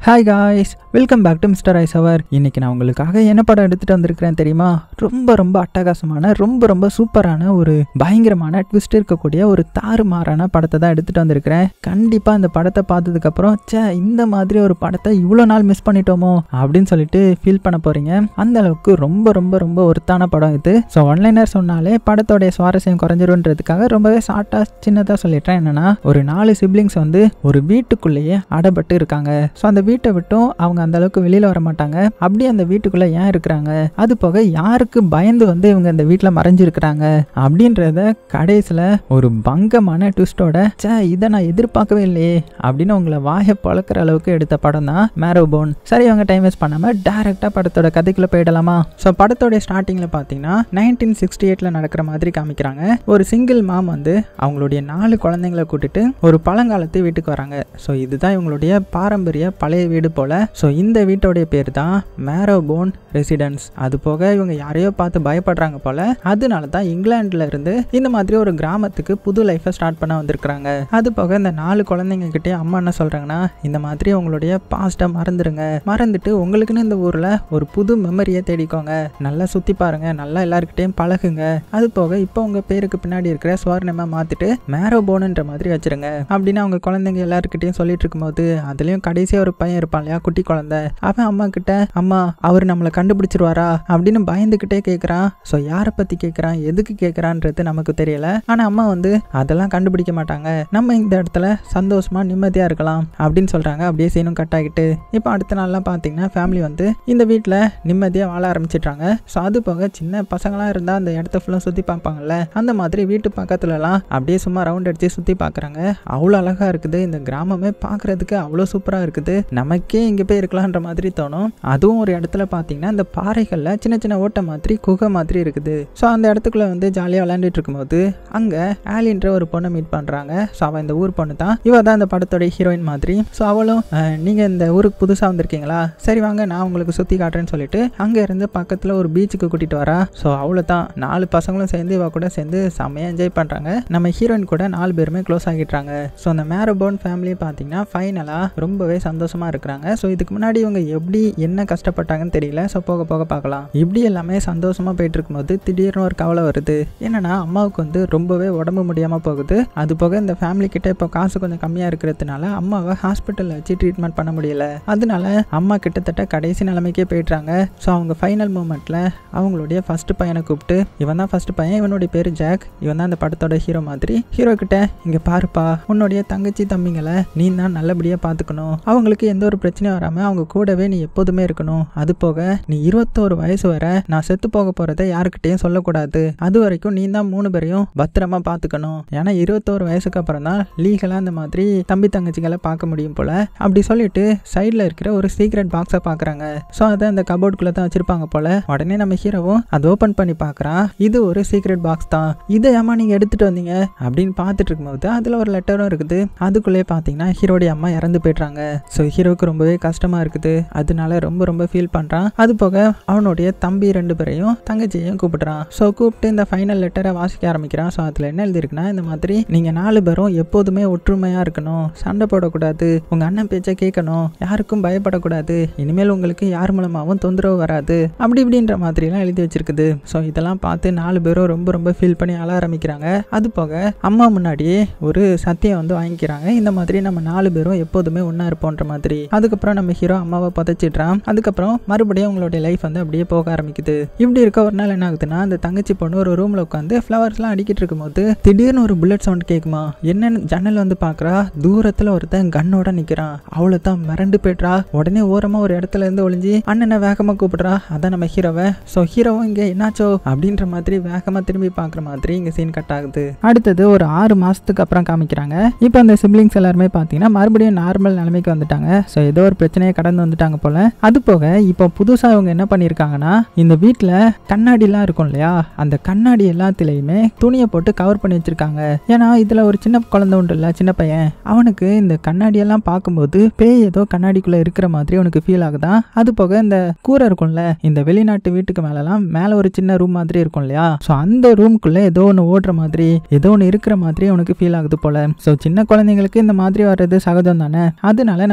hi guys welcome back to mister ice our இன்னைக்கு நான் உங்களுக்காக என்ன படம் எடுத்துகிட்டு வந்திருக்கிறேன் தெரியுமா ரொம்ப ரொம்ப அட்டகாசமான ரொம்ப ரொம்ப சூப்பரான ஒரு பயங்கரமான ட்விஸ்ட் இருக்கக்கூடிய ஒரு தாறுமாறான படத்தை தான் எடுத்துகிட்டு வந்திருக்கிறேன் கண்டிப்பாக அந்த படத்தை பார்த்ததுக்கப்புறம் ச்சே இந்த மாதிரி ஒரு படத்தை இவ்வளோ நாள் மிஸ் பண்ணிட்டோமோ அப்படின்னு சொல்லிட்டு ஃபீல் பண்ண போகிறீங்க அந்த அளவுக்கு ரொம்ப ரொம்ப ரொம்ப ஒருத்தான படம் இது ஸோ ஒன்லைனர் சொன்னாலே படத்தோடைய சுவாரஸ்யம் குறைஞ்சிருன்றதுக்காக ரொம்பவே ஷார்ட்டாக சின்னதாக சொல்லிட்டேன் என்னன்னா ஒரு நாலு சிப்ளிங்ஸ் வந்து ஒரு வீட்டுக்குள்ளேயே அடைபட்டு இருக்காங்க ஸோ அந்த வீட்டை விட்டும் அவங்க அந்த அளவுக்கு வெளியில வர மாட்டாங்க அப்படி அந்த வீட்டுக்குள்ள ஏன் இருக்கிறாங்க அது போக யாருக்கு பயந்து வந்து இவங்க இந்த வீட்டில் மறைஞ்சிருக்கிறாங்க அப்படின்றத கடைசியில் ஒரு பங்கமான ட்விஸ்டோட ச்சே இதை நான் எதிர்பார்க்கவே இல்லையே அப்படின்னு உங்களை வாயை பழக்கிற அளவுக்கு எடுத்த படம் தான் மேரோபோன் சரி அவங்க டைம் வேஸ்ட் பண்ணாமல் டேரெக்டாக படத்தோட கதைக்குள்ள போயிடலாமா ஸோ படத்தோட ஸ்டார்டிங்கில் பார்த்தீங்கன்னா நைன்டீன் சிக்ஸ்டி எயிட்டில் நடக்கிற மாதிரி காமிக்கிறாங்க ஒரு சிங்கிள் மாம் வந்து அவங்களுடைய நாலு குழந்தைங்களை கூட்டிட்டு ஒரு பழங்காலத்து வீட்டுக்கு வராங்க ஸோ இதுதான் இவங்களுடைய பாரம்பரிய பழைய வீடு போல ஸோ இந்த வீட்டோடைய பேர் தான் மேரோபோன் ரெசிடென்ஸ் அது போக இவங்க யாரையோ பார்த்து பயப்படுறாங்க போல அதனால தான் இங்கிலாந்துல இருந்து இந்த மாதிரி ஒரு கிராமத்துக்கு புது லைஃப்பை ஸ்டார்ட் பண்ண வந்திருக்கிறாங்க அது போக இந்த நாலு குழந்தைங்க கிட்டே அம்மா என்ன சொல்றாங்கன்னா இந்த மாதிரி உங்களுடைய பாஸ்ட்டை மறந்துடுங்க மறந்துட்டு உங்களுக்குன்னு இந்த ஊர்ல ஒரு புது மெமரியை தேடிக்கோங்க நல்லா சுத்தி பாருங்க நல்லா எல்லாருக்கிட்டையும் பழகுங்க அது போக இப்போ உங்க பேருக்கு பின்னாடி இருக்கிற சுவர்ணமா மாத்திட்டு மேரோபோனுன்ற மாதிரி வச்சிருங்க அப்படின்னு அவங்க குழந்தைங்க எல்லாருக்கிட்டையும் சொல்லிட்டு இருக்கும்போது அதுலயும் கடைசியா ஒரு பையன் இருப்பான் இல்லையா குட்டி குழந்தை அவன் அம்மா கிட்ட அம்மா அவர் நம்மளை கண்டுபிடிச்சிருவாரா அப்படின்னு பயந்துக்கிட்டே கேட்குறான் ஸோ யாரை பத்தி கேட்குறான் எதுக்கு கேட்குறான்றது நமக்கு தெரியல ஆனா அம்மா வந்து அதெல்லாம் கண்டுபிடிக்க மாட்டாங்க நம்ம இந்த இடத்துல சந்தோஷமா நிம்மதியா இருக்கலாம் அப்படின்னு சொல்றாங்க அப்படியே சீனும் கட் ஆகிட்டு இப்போ அடுத்த நாள்லாம் பார்த்தீங்கன்னா ஃபேமிலி வந்து இந்த வீட்டில் நிம்மதியாக வாழ ஆரம்பிச்சிட்றாங்க ஸோ அது போக சின்ன பசங்களாம் இருந்தால் அந்த இடத்த ஃபுல்லாக சுற்றி பார்ப்பாங்கல்ல அந்த மாதிரி வீட்டு பக்கத்துலலாம் அப்படியே சும்மா ரவுண்ட் அடிச்சு சுற்றி பார்க்குறாங்க அவ்வளோ அழகாக இருக்குது இந்த கிராமமே பார்க்குறதுக்கு அவ்வளோ சூப்பராக இருக்குது நமக்கே இங்கே போய் இருக்கலான்ற மாதிரி தோணும் அதுவும் ஒரு இடத்துல பார்த்தீங்கன்னா இந்த பாறைகளில் சின்ன சின்ன ஓட்டை மாதிரி குகை மாதிரி இருக்குது ஸோ அந்த இடத்துக்குள்ள வந்து ஜாலியாக விளையாண்டுட்டு இருக்கும்போது அங்கே ஆலின்ற ஒரு பொண்ணை மீட் பண்ணுறாங்க ஸோ அவள் இந்த ஊர் பொண்ணு தான் இவ தான் இந்த படத்தோட ஹீரோயின் மாதிரி ஸோ அவளும் அஹ், நீங்க இந்த ஊருக்கு புதுசாக வந்திருக்கீங்களா சரி வாங்க நான் உங்களுக்கு சுற்றி காட்டுறேன்னு சொல்லிட்டு அங்கே இருந்து பக்கத்தில் ஒரு பீச்சுக்கு கூட்டிட்டு வரா ஸோ அவ்வளோ தான் நாலு பசங்களும் சேர்ந்து இவ கூட சேர்ந்து செம்மையாக என்ஜாய் பண்ணுறாங்க நம்ம ஹீரோயின் கூட நாலு பேருமே க்ளோஸ் ஆகிட்டாங்க ஸோ அந்த மேரபோன் ஃபேமிலி பார்த்தீங்கன்னா ஃபைனலாக ரொம்பவே சந்தோஷமா இருக்கிறாங்க ஸோ இதுக்கு முன்னாடி இவங்க எப்படி என்ன கஷ்டப்பட்டாங்கன்னு தெரியல ஸோ போக போக பார்க்கலாம் இப்படி எல்லாமே சந்தோஷமா போயிட்டு இருக்கும்போது திடீர்னு ஒரு கவலை வருது என்னன்னா அம்மாவுக்கு வந்து ரொம்பவே உடம்பு முடியாமல் போகுது அது போக இந்த ஃபேமிலி கிட்ட இப்போ காசு கொஞ்சம் கம்மியாக இருக்கிறதுனால அம்மாவை ஹாஸ்பிட்டலில் வச்சு ட்ரீட்மெண்ட் பண்ண முடியல அதனால அம்மா கிட்டத்தட்ட கடைசி நிலைமைக்கே போயிடுறாங்க ஸோ அவங்க ஃபைனல் மூமெண்ட்டில் அவங்களுடைய ஃபர்ஸ்ட் பையனை கூப்பிட்டு இவன் தான் ஃபர்ஸ்ட் பையன் இவனுடைய பேர் ஜாக் இவன் தான் அந்த படத்தோட ஹீரோ மாதிரி ஹீரோ கிட்ட இங்கே பாருப்பா உன்னுடைய தங்கச்சி தம்பிங்களை நீ தான் நல்லபடியாக பார்த்துக்கணும் அவங்களுக்கு எந்த ஒரு பிரச்சனையும் வராமல் அவங்க கூடவே நீ எப்போதுமே இருக்கணும் அது போக நீ இருபத்தோரு வயசு வரை நான் செத்து போக போகிறத யாருக்கிட்டையும் சொல்லக்கூடாது அது வரைக்கும் நீ தான் மூணு பேரையும் பத்திரமா பார்த்துக்கணும் ஏன்னா இருபத்தோரு வயசுக்கு அப்புறம் தான் லீகலாக அந்த மாதிரி தம்பி தங்கச்சிகளை பார்க்க முடியும் போல அப்படி சொல்லிட்டு சைடில் இருக்கிற ஒரு சீக்ரெட் பாக்ஸை பார்க்குறாங்க ஸோ அதை அந்த கபோர்டுக்குள்ளே தான் வச்சிருப்பாங்க போல உடனே நம்ம ஹீரோவும் அதை ஓப்பன் பண்ணி பார்க்குறான் இது ஒரு சீக்ரெட் பாக்ஸ் தான் இதை ஏமா நீங்கள் எடுத்துட்டு வந்தீங்க அப்படின்னு பார்த்துட்டு இருக்கும்போது அதில் ஒரு லெட்டரும் இருக்குது அதுக்குள்ளே பார்த்தீங்கன்னா ஹீரோடைய அம்மா இறந்து போயிடுறாங்க ஸோ ஹீரோவுக்கு ரொம்பவே கஷ்டமாக இருக்குது அதனால ரொம்ப ரொம்ப ஃபீல் பண்ணுறான் அது போக அவனுடைய தம்பி ரெண்டு பேரையும் தங்கச்சியையும் கூப்பிடுறான் ஸோ கூப்பிட்டு இந்த ஃபைனல் லெட்டரை வாசிக்க ஆரம்பிக்கிறான் ஸோ அதில் என்ன எழுதிருக்குன்னா இந்த மாதிரி நீங்கள் நாலு பேரும் எப்போதுமே ஒற்றுமையாக இருக்கணும் சண்டை போடக்கூடாது உங்கள் அண்ணன் பேச்சை கேட்கணும் யாருக்கும் பயப்படக்கூடாது இனிமேல் உங்களுக்கு யார் மூலமாகவும் தொந்தரவு வராது அப்படி இப்படின்ற மாதிரிலாம் எழுதி வச்சிருக்குது ஸோ இதெல்லாம் பார்த்து நாலு பேரும் ரொம்ப ரொம்ப ஃபீல் பண்ணி அழ ஆரம்பிக்கிறாங்க அது போக அம்மா முன்னாடியே ஒரு சத்தியம் வந்து வாங்கிக்கிறாங்க இந்த மாதிரி நம்ம நாலு பேரும் எப்போதுமே ஒன்றா இருப்போன்ற மாதிரி அதுக்கப்புறம் நம்ம ஹீரோ அம்மாவை புதைச்சிடுறான் அதுக்கப்புறம் மறுபடியும் அவங்களுடைய லைஃப் வந்து அப்படியே போக ஆரம்பிக்குது இப்படி இருக்க ஒரு நாள் என்ன ஆகுதுன்னா அந்த தங்கச்சி பொண்ணு ஒரு ரூம்ல உட்காந்து ஃப்ளவர்ஸ்லாம் அடிக்கிட்டு இருக்கும்போது திடீர்னு ஒரு புல்லட் சவுண்ட் கேட்குமா என்னன்னு ஜன்னல் வந்து பார்க்கறா தூரத்துல ஒருத்தன் கன்னோட நிக்கிறான் அவளை தான் மிரண்டு போயிட்றா உடனே ஓரமா ஒரு இடத்துல இருந்து ஒளிஞ்சு அண்ணனை வேகமா கூப்பிடுறா அதான் நம்ம ஹீரோவை ஸோ ஹீரோவும் இங்க என்னாச்சோ அப்படின்ற மாதிரி வேகமா திரும்பி பார்க்குற மாதிரி இங்க சீன் கட் ஆகுது அடுத்தது ஒரு ஆறு மாசத்துக்கு அப்புறம் காமிக்கிறாங்க இப்போ அந்த சிப்ளிங்ஸ் எல்லாருமே பார்த்தீங்கன்னா மறுபடியும் நார்மல் நிலைமைக்கு வந்துட்டாங்க ஸோ ஏதோ ஒரு பிரச்சனையை கடந்து வந்துட்டாங்க போல அது போக இப்போ புதுசா இவங்க என்ன பண்ணியிருக்காங்கன்னா இந்த வீட்டில் கண்ணாடிலாம் இருக்கும் இல்லையா அந்த கண்ணாடி எல்லாத்துலேயுமே துணியை போட்டு கவர் பண்ணி வச்சிருக்காங்க ஏன்னா இதுல ஒரு சின்ன குழந்தை உண்டு இல்ல சின்ன பையன் அவனுக்கு இந்த கண்ணாடியெல்லாம் பார்க்கும்போது பேய் ஏதோ கண்ணாடிக்குள்ள இருக்கிற மாதிரி அவனுக்கு ஃபீல் ஆகுதான் அது போக இந்த கூரை இருக்கும்ல இந்த வெளிநாட்டு வீட்டுக்கு மேலலாம் மேல ஒரு சின்ன ரூம் மாதிரி இருக்கும் இல்லையா ஸோ அந்த ரூம்குள்ள ஏதோ ஒன்று ஓடுற மாதிரி ஏதோ ஒன்று இருக்கிற மாதிரி அவனுக்கு ஃபீல் ஆகுது போல ஸோ சின்ன குழந்தைங்களுக்கு இந்த மாதிரி வர்றது சகஜம் தானே அதனால நம்ம ஹீரோ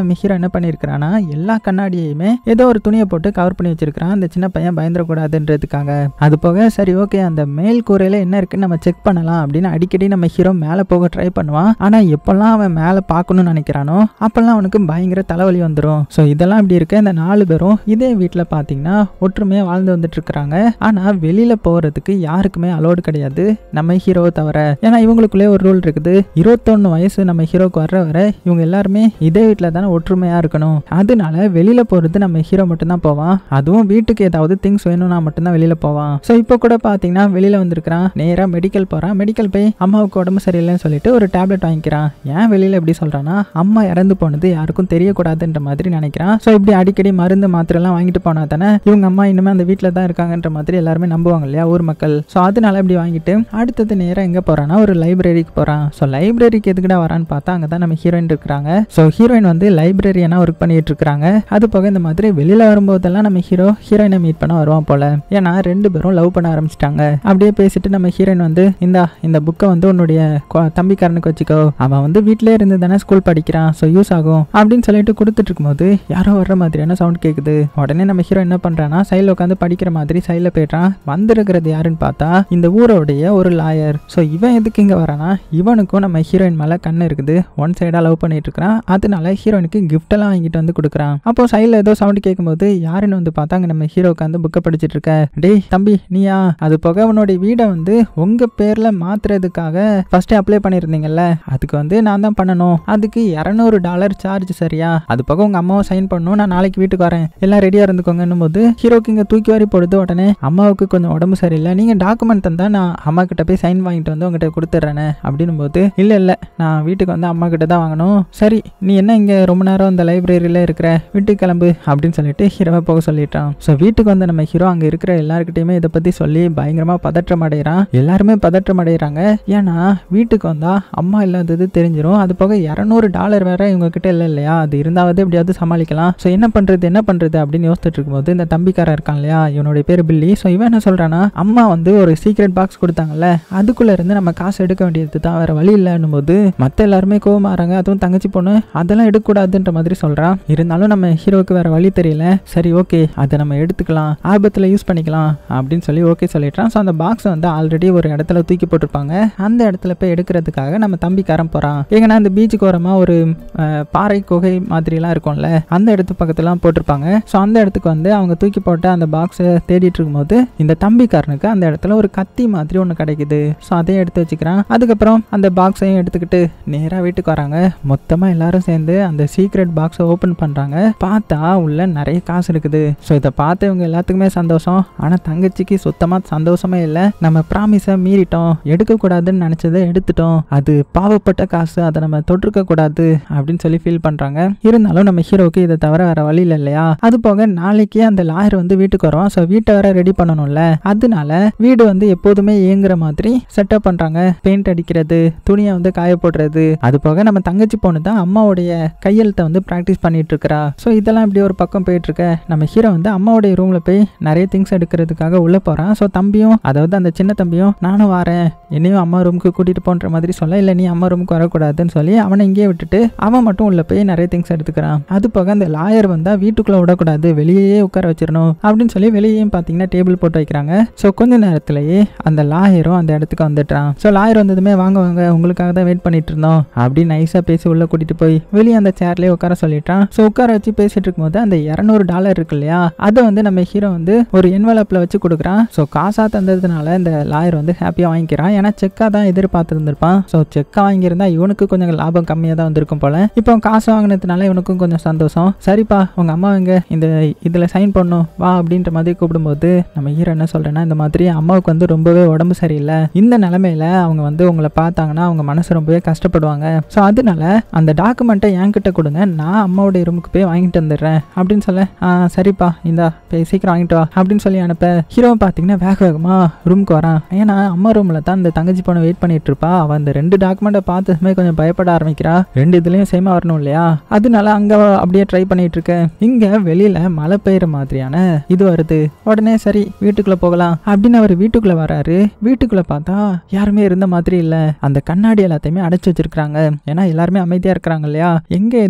என்ன பண்ணியிருக்கிறான்னா எல்லா கண்ணாடியையுமே ஏதோ ஒரு துணியை போட்டு கவர் பண்ணி வச்சிருக்கிறான் அந்த சின்ன பையன் பயந்துடக்கூடாதுன்றதுக்காக அது போக சரி ஓகே அந்த மேல் கூரையில என்ன இருக்குன்னு நம்ம செக் பண்ணலாம் அப்படின்னு அடிக்கடி நம்ம ஹீரோ மேலே போக ட்ரை பண்ணுவான் ஆனா எப்பெல்லாம் அவன் மேலே பார்க்கணும்னு நினைக்கிறானோ அப்பெல்லாம் அவனுக்கு பயங்கர தலைவலி வந்துடும் ஸோ இதெல்லாம் இப்படி இருக்க இந்த நாலு பேரும் இதே வீட்டில் பார்த்தீங்கன்னா ஒற்றுமையாக வாழ்ந்து வந்துட்டு இருக்கிறாங்க ஆனால் வெளியில போகிறதுக்கு யாருக்குமே அலோடு கிடையாது நம்ம ஹீரோவை தவிர ஏன்னா இவங்களுக்குள்ளே ஒரு ரூல் இருக்குது இருபத்தொன்னு வயசு நம்ம ஹீரோக்கு வர்ற வரை இவங்க எல்லாருமே இதே வீட்டில் தானே ஒற்றுமையாக இருக்கணும் அதனால வெளியில போகிறது நம்ம ஹீரோ மட்டும்தான் போவான் அதுவும் வீட்டுக்கு ஏதாவது திங்ஸ் வேணும்னா மட்டும்தான் வெளியில போவான் ஸோ இப்போ கூட பார்த்தீங்கன்னா வெளியில வந்திருக்கிறான் நேராக மெடிக்கல் போகிறான் மெடிக்கல் போய் அம்மாவுக்கு உடம்பு சரியில்லைன்னு சொல்லிட்டு ஒரு டேப்லெட் வாங்கிக்கிறான் ஏன் வெளியில எப்படி சொல்றான்னா அம்மா இறந்து போனது யாருக்கும் தெரியக்கூடாதுன்ற மாதிரி நினைக்கிறான் ஸோ இப்படி அடிக்கடி மருந்து மாத்திரைலாம் வாங்கிட்டு போனா தானே இவங்க அம்மா இனிமே அந்த வீட்டில் தான் இருக்காங்கன்ற மாதிரி எல்லாருமே நம்புவாங்க இல்லையா ஊர் மக்கள் ஸோ அதனால இப்படி வாங்கிட்டு அடுத்தது நேராக எங்கே போறான்னா ஒரு லைப்ரரிக்கு போறான் ஸோ லைப்ரரிக்கு எதுக்குடா வரான்னு பார்த்தா அங்கே தான் நம்ம ஹீரோயின் இருக்கிறாங்க ஸோ ஹீரோயின் வந்து லைப்ரரியனா ஒர்க் பண்ணிட்டு இருக்காங்க அது போக இந்த மாதிரி வெளியில வரும்போதெல்லாம் நம்ம ஹீரோ ஹீரோயினை மீட் பண்ண வருவான் போல ஏன்னா ரெண்டு பேரும் லவ் பண்ண ஆரம்பிச்சிட்டாங்க அப்படியே பேசிட்டு நம்ம ஹீரோயின் வந்து இந்தா இந்த புக்கை வந்து உன்னுடைய கொ- தம்பிக்காரனுக்கு வச்சுக்கோ அவன் வந்து வீட்டிலே இருந்து தானே ஸ்கூல் படிக்கிறான் ஸோ யூஸ் ஆகும் அப்படின்னு சொல்லிட்டு கொடுத்துட்டு இருக்கும்போது யாரோ வர்ற மாதிரியான சவுண்ட் கேட்குது உடனே நம்ம ஹீரோ என்ன பண்றான்னா சைடில் உட்காந்து படிக்கிற மாதிரி சைடில் போயிட்டான் வந்திருக்கிறது யாருன்னு பார்த்தா இந்த ஊரோடைய ஒரு லாயர் ஸோ இவன் எதுக்கு இங்கே வரானா இவனுக்கும் நம்ம ஹீரோயின் மேலே கண்ணு இருக்குது ஒன் சைடாக லவ் பண்ணிட்டு இருக்கிறான் அதனால ஹீரோயினுக்கு gift எல்லாம் வாங்கிட்டு வந்து கொடுக்குறான் அப்போ சைடில் ஏதோ சவுண்ட் கேட்கும்போது யாருன்னு வந்து பார்த்தா அங்கே நம்ம ஹீரோ உட்காந்து புக்கை படிச்சிட்டு இருக்க டேய் தம்பி நீயா அது போக உன்னுடைய வீடை வந்து உங்க பேர்ல மாத்துறதுக்காக ஃபர்ஸ்டே அப்ளை பண்ணியிருந்தீங்கல்ல அதுக்கு வந்து நான் தான் பண்ணணும் அதுக்கு இரநூறு டாலர் சார்ஜ் சரியா அது போக உங்க அம்மாவும் சைன் பண்ணணும் நான் நாளைக்கு வீட்டுக்கு வரேன் எல்லாம் ரெடியா இருந்துக்கோங்கன்னும் போது ஹீரோக்கு இங்க தூக்கி வாரி போடுது உடனே அம்மாவுக்கு கொஞ்சம் உடம்பு சரியில்லை நீங்க டாக்குமெண்ட் தந்தா நான் அம்மா கிட்ட போய் சைன் வாங்கிட்டு வந்து உங்ககிட்ட கொடுத்துட்றேனே அப்படின்னும் போது இல்ல இல்ல நான் வீட்டுக்கு வந்து அம்மா கிட்ட தான் வாங்கணும் சரி நீ என்ன இங்க ரொம்ப நேரம் இந்த லைப்ரரியில இருக்கிற வீட்டுக்கு கிளம்பு அப்படின்னு சொல்லிட்டு ஹீரோவை போக சொல்லிட்டான் ஸோ வீட்டுக்கு வந்து நம்ம ஹீரோ அங்க இருக்கிற எல்லாருக்கிட்டையுமே இதை பத்தி சொல்லி பயங்கரமா பதற்றம் அடைகிறான் எல்லாருமே பதற்றம் அடைகிறாங்க ஏன்னா வீட்டுக்கு வந்தா அம்மா இல்லாதது தெரிஞ்சிரும் அது போக இரநூறு டாலர் வேற இவங்க கிட்ட இல்லை இல்லையா அது இருந்தாவது எப்படியாவது சமாளிக்கலாம் ஸோ என்ன பண்றது என்ன பண்றது அப்படின்னு யோசிச்சுட்டு இருக்கும்போது இந்த தம்பிக்காரன் இருக்கான் இல்லையா இவனுடைய பேர் பில்லி ஸோ இவன் என்ன சொல்றானா அம்மா வந்து ஒரு சீக்ரெட் பாக்ஸ் கொடுத்தாங்கல்ல அதுக்குள்ள இருந்து நம்ம காசு எடுக்க வேண்டியது தான் வேற வழி இல்லைன்னும் போது மற்ற எல்லாருமே கோவமாறாங்க அதுவும் தங்கச்சி பொண்ணு அதெல்லாம் எடுக்கக்கூடாதுன்ற மாதிரி சொல்றான் இருந்தாலும் நம்ம ஹீரோவுக்கு வேற வழி தெரியல சரி ஓகே அதை நம்ம எடுத்துக்கலாம் ஆபத்தில் யூஸ் பண்ணிக்கலாம் அப்படின்னு சொல்லி ஓகே சொல்லிட்டான் ஸோ அந்த பாக்ஸை வந்து ஆல்ரெடி ஒரு இடத்துல தூக்கி போட்டிருப்பாங்க அந்த இடத்துல போய் எடுக்கிறதுக்காக நம்ம தம்பிக்காரன் போகிறான் ஏங்கன்னா அந்த பீச்சுக்கு ஓரமாக ஒரு அஹ், பாறை குகை மாதிரிலாம் இருக்கும்ல அந்த இடத்து பக்கத்துலாம் போட்டிருப்பாங்க ஸோ அந்த இடத்துக்கு வந்து அவங்க தூக்கி போட்ட அந்த பாக்ஸை தேடிட்டு இருக்கும்போது இந்த தம்பிக்காரனுக்கு அந்த இடத்துல ஒரு கத்தி மாதிரி ஒன்று கிடைக்குது ஸோ அதையும் எடுத்து வச்சுக்கிறான் அதுக்கப்புறம் அந்த பாக்ஸையும் எடுத்துக்கிட்டு நேராக வீட்டுக்கு வராங்க மொத்தமாக எல்லாரும் சேர்ந்து அந்த சீக்ரெட் பாக்ஸை ஓப்பன் பண்ணுறாங்க பார்த்தா உள்ள நிறைய காசு இருக்குது ஸோ இதை பார்த்து இவங்க எல்லாத்துக்குமே சந்தோஷம் ஆனால் தங்கச்சிக்கு சுத்தமாக சந்தோஷமே இல்லை நம்ம ப்ராமிஸை மீறிட்டோம் எடுக்கக்கூடாதுன்னு நினச்சதை எடுத்துட்டோம் அது பாவப்பட்ட காசு அதை நம்ம தொட்டிருக்க கூடாது அப்படின்னு சொல்லி ஃபீல் பண்ணுறாங்க இருந்தாலும் நம்ம ஹீரோவுக்கு இதை தவிர வேற வழி இல்லை இல்லையா அது போக நாளைக்கு அந்த லாயர் வந்து வீட்டுக்கு வரும் ஸோ வீட்டை வேற ரெடி பண்ணணும்ல அதனால வீடு வந்து எப்போதுமே இயங்குற மாதிரி செட்டப் பண்ணுறாங்க பெயிண்ட் அடிக்கிறது துணியை வந்து காய போடுறது அது போக நம்ம தங்கச்சி பொண்ணு தான் அம்மாவுடைய கையெழுத்தை வந்து ப்ராக்டிஸ் பண்ணிட்டு இருக்கா ஸோ இதெல்லாம் இப்படி ஒரு பக்கம் போயிட்டு இருக்க நம்ம ஹீரோ வந்து அம்மாவுடைய ரூம்ல போய் நிறைய திங்ஸ் எடுக்கிறதுக்காக உள்ள போறான் ஸோ தம்பியும் அதாவது அந்த சின்ன தம்பியும் நானும் வரேன் என்னையும் அம்மா ரூமுக்கு கூட்டிட்டு போன்ற மாதிரி சொல்ல இல்லை நீ அம்மா ரூமுக்கு வரக்கூடாதுன்னு சொல்லி அவனை இங்கேயே விட்டுட்டு அவன் மட்டும் உள்ள போய் நிறைய திங்ஸ் எடுத்துக்கிறான் அது போக அந்த லாயர் வந்தா வீட்டுக்குள்ள விடக்கூடாது வெளியே உட்கார வச்சிடணும் அப்படின்னு சொல்லி வெளியேயும் பார்த்தீங்கன்னா டேபிள் போட்டு வைக்கிறாங்க ஸோ கொஞ்ச நேரத்திலேயே அந்த லாயரும் அந்த இடத்துக்கு வந்துட்டான் ஸோ லாயர் வந்ததுமே வாங்க வாங்க உங்களுக்காக தான் வெயிட் பண்ணிட்டு இருந்தோம் அப்படின்னு நைஸாக பேசி உள்ள கூட்டிட்டு போய் வெளியே அந்த சேர்லேயே உட்கார சொல்லிட்டான் ஸோ உட்கார வச்சு பேசிட்டு இருக்கும்போது அந்த இரநூறு டாலர் இருக்கு இல்லையா அதை வந்து நம்ம ஹீரோ வந்து ஒரு என்வலப்பில் வச்சு கொடுக்குறான் ஸோ காசாக தந்ததுனால இந்த லாயர் வந்து ஹாப்பியாக வாங்கிக்கிறான் ஏன்னா செக்காக தான் எதிர்பார்த்துருந்துருப்பான் ஸோ செக்காக வாங்கியிருந்தா இவனுக்கு கொஞ்சம் லாபம் கம்மியாக தான் வந்திருக்கும் போல இப்போ காசு வாங்கினதுனால இவனுக்கும் கொஞ்சம் சந்தோஷம் சரிப்பா உங்க அம்மா எங்க இந்த இதில் சைன் பண்ணும் வா அப்படின்ற மாதிரி கூப்பிடும்போது நம்ம ஹீரோ என்ன சொல்றேன்னா இந்த மாதிரி அம்மாவுக்கு வந்து ரொம்பவே உடம்பு சரியில்லை இந்த நிலமையில அவங்க வந்து உங்களை பார்த்தாங்கன்னா அவங்க மனசு ரொம்பவே கஷ்டப்படுவாங்க ஸோ அதனால அந்த டாக்குமெண்ட்டை என்கிட்ட கொடுங்க நான் அம்மாவுடைய ரூமுக்கு போய் வாங்கிட்டு வந்துடுறேன் அப்படின்னு சொல்ல "ஆ, சரிப்பா இந்தா போய் சீக்கிரம் வாங்கிட்டு வா அப்படின்னு சொல்லி அனுப்ப ஹீரோ பார்த்தீங்கன்னா வேக வேகமா ரூமுக்கு வரான் ஏன்னா அம்மா ரூம்ல தான் இந்த தங்கச்சி பொண்ணு வெயிட் பண்ணிட்டு இருப்பா அவன் அந்த ரெண்டு டாக்குமெண்ட்டை பார்த்ததுமே கொஞ்சம் பயப்பட ஆரம்பிக்கிறா ரெண்டு இதுலயும் சேமா வரணும் இல்லையா அதனால அங்க அப்படியே ட்ரை பண்ணிட்டு இருக்க இங்க வெளியில மழை பெய்யுற மாதிரியான இது வருது உடனே சரி வீட்டுக்குள்ள போகலாம் அப்படின்னு அவர் வீட்டுக்குள்ள வராரு வீட்டுக்குள்ள பார்த்தா யாருமே இருந்த மாதிரி இல்ல அந்த கண்ணாடி எல்லாத்தையுமே அடைச்சு வச்சிருக்காங்க ஏன்னா எல்லாருமே அமைதியா இருக்கிறாங்க இல்லையா எங்க இது இவன்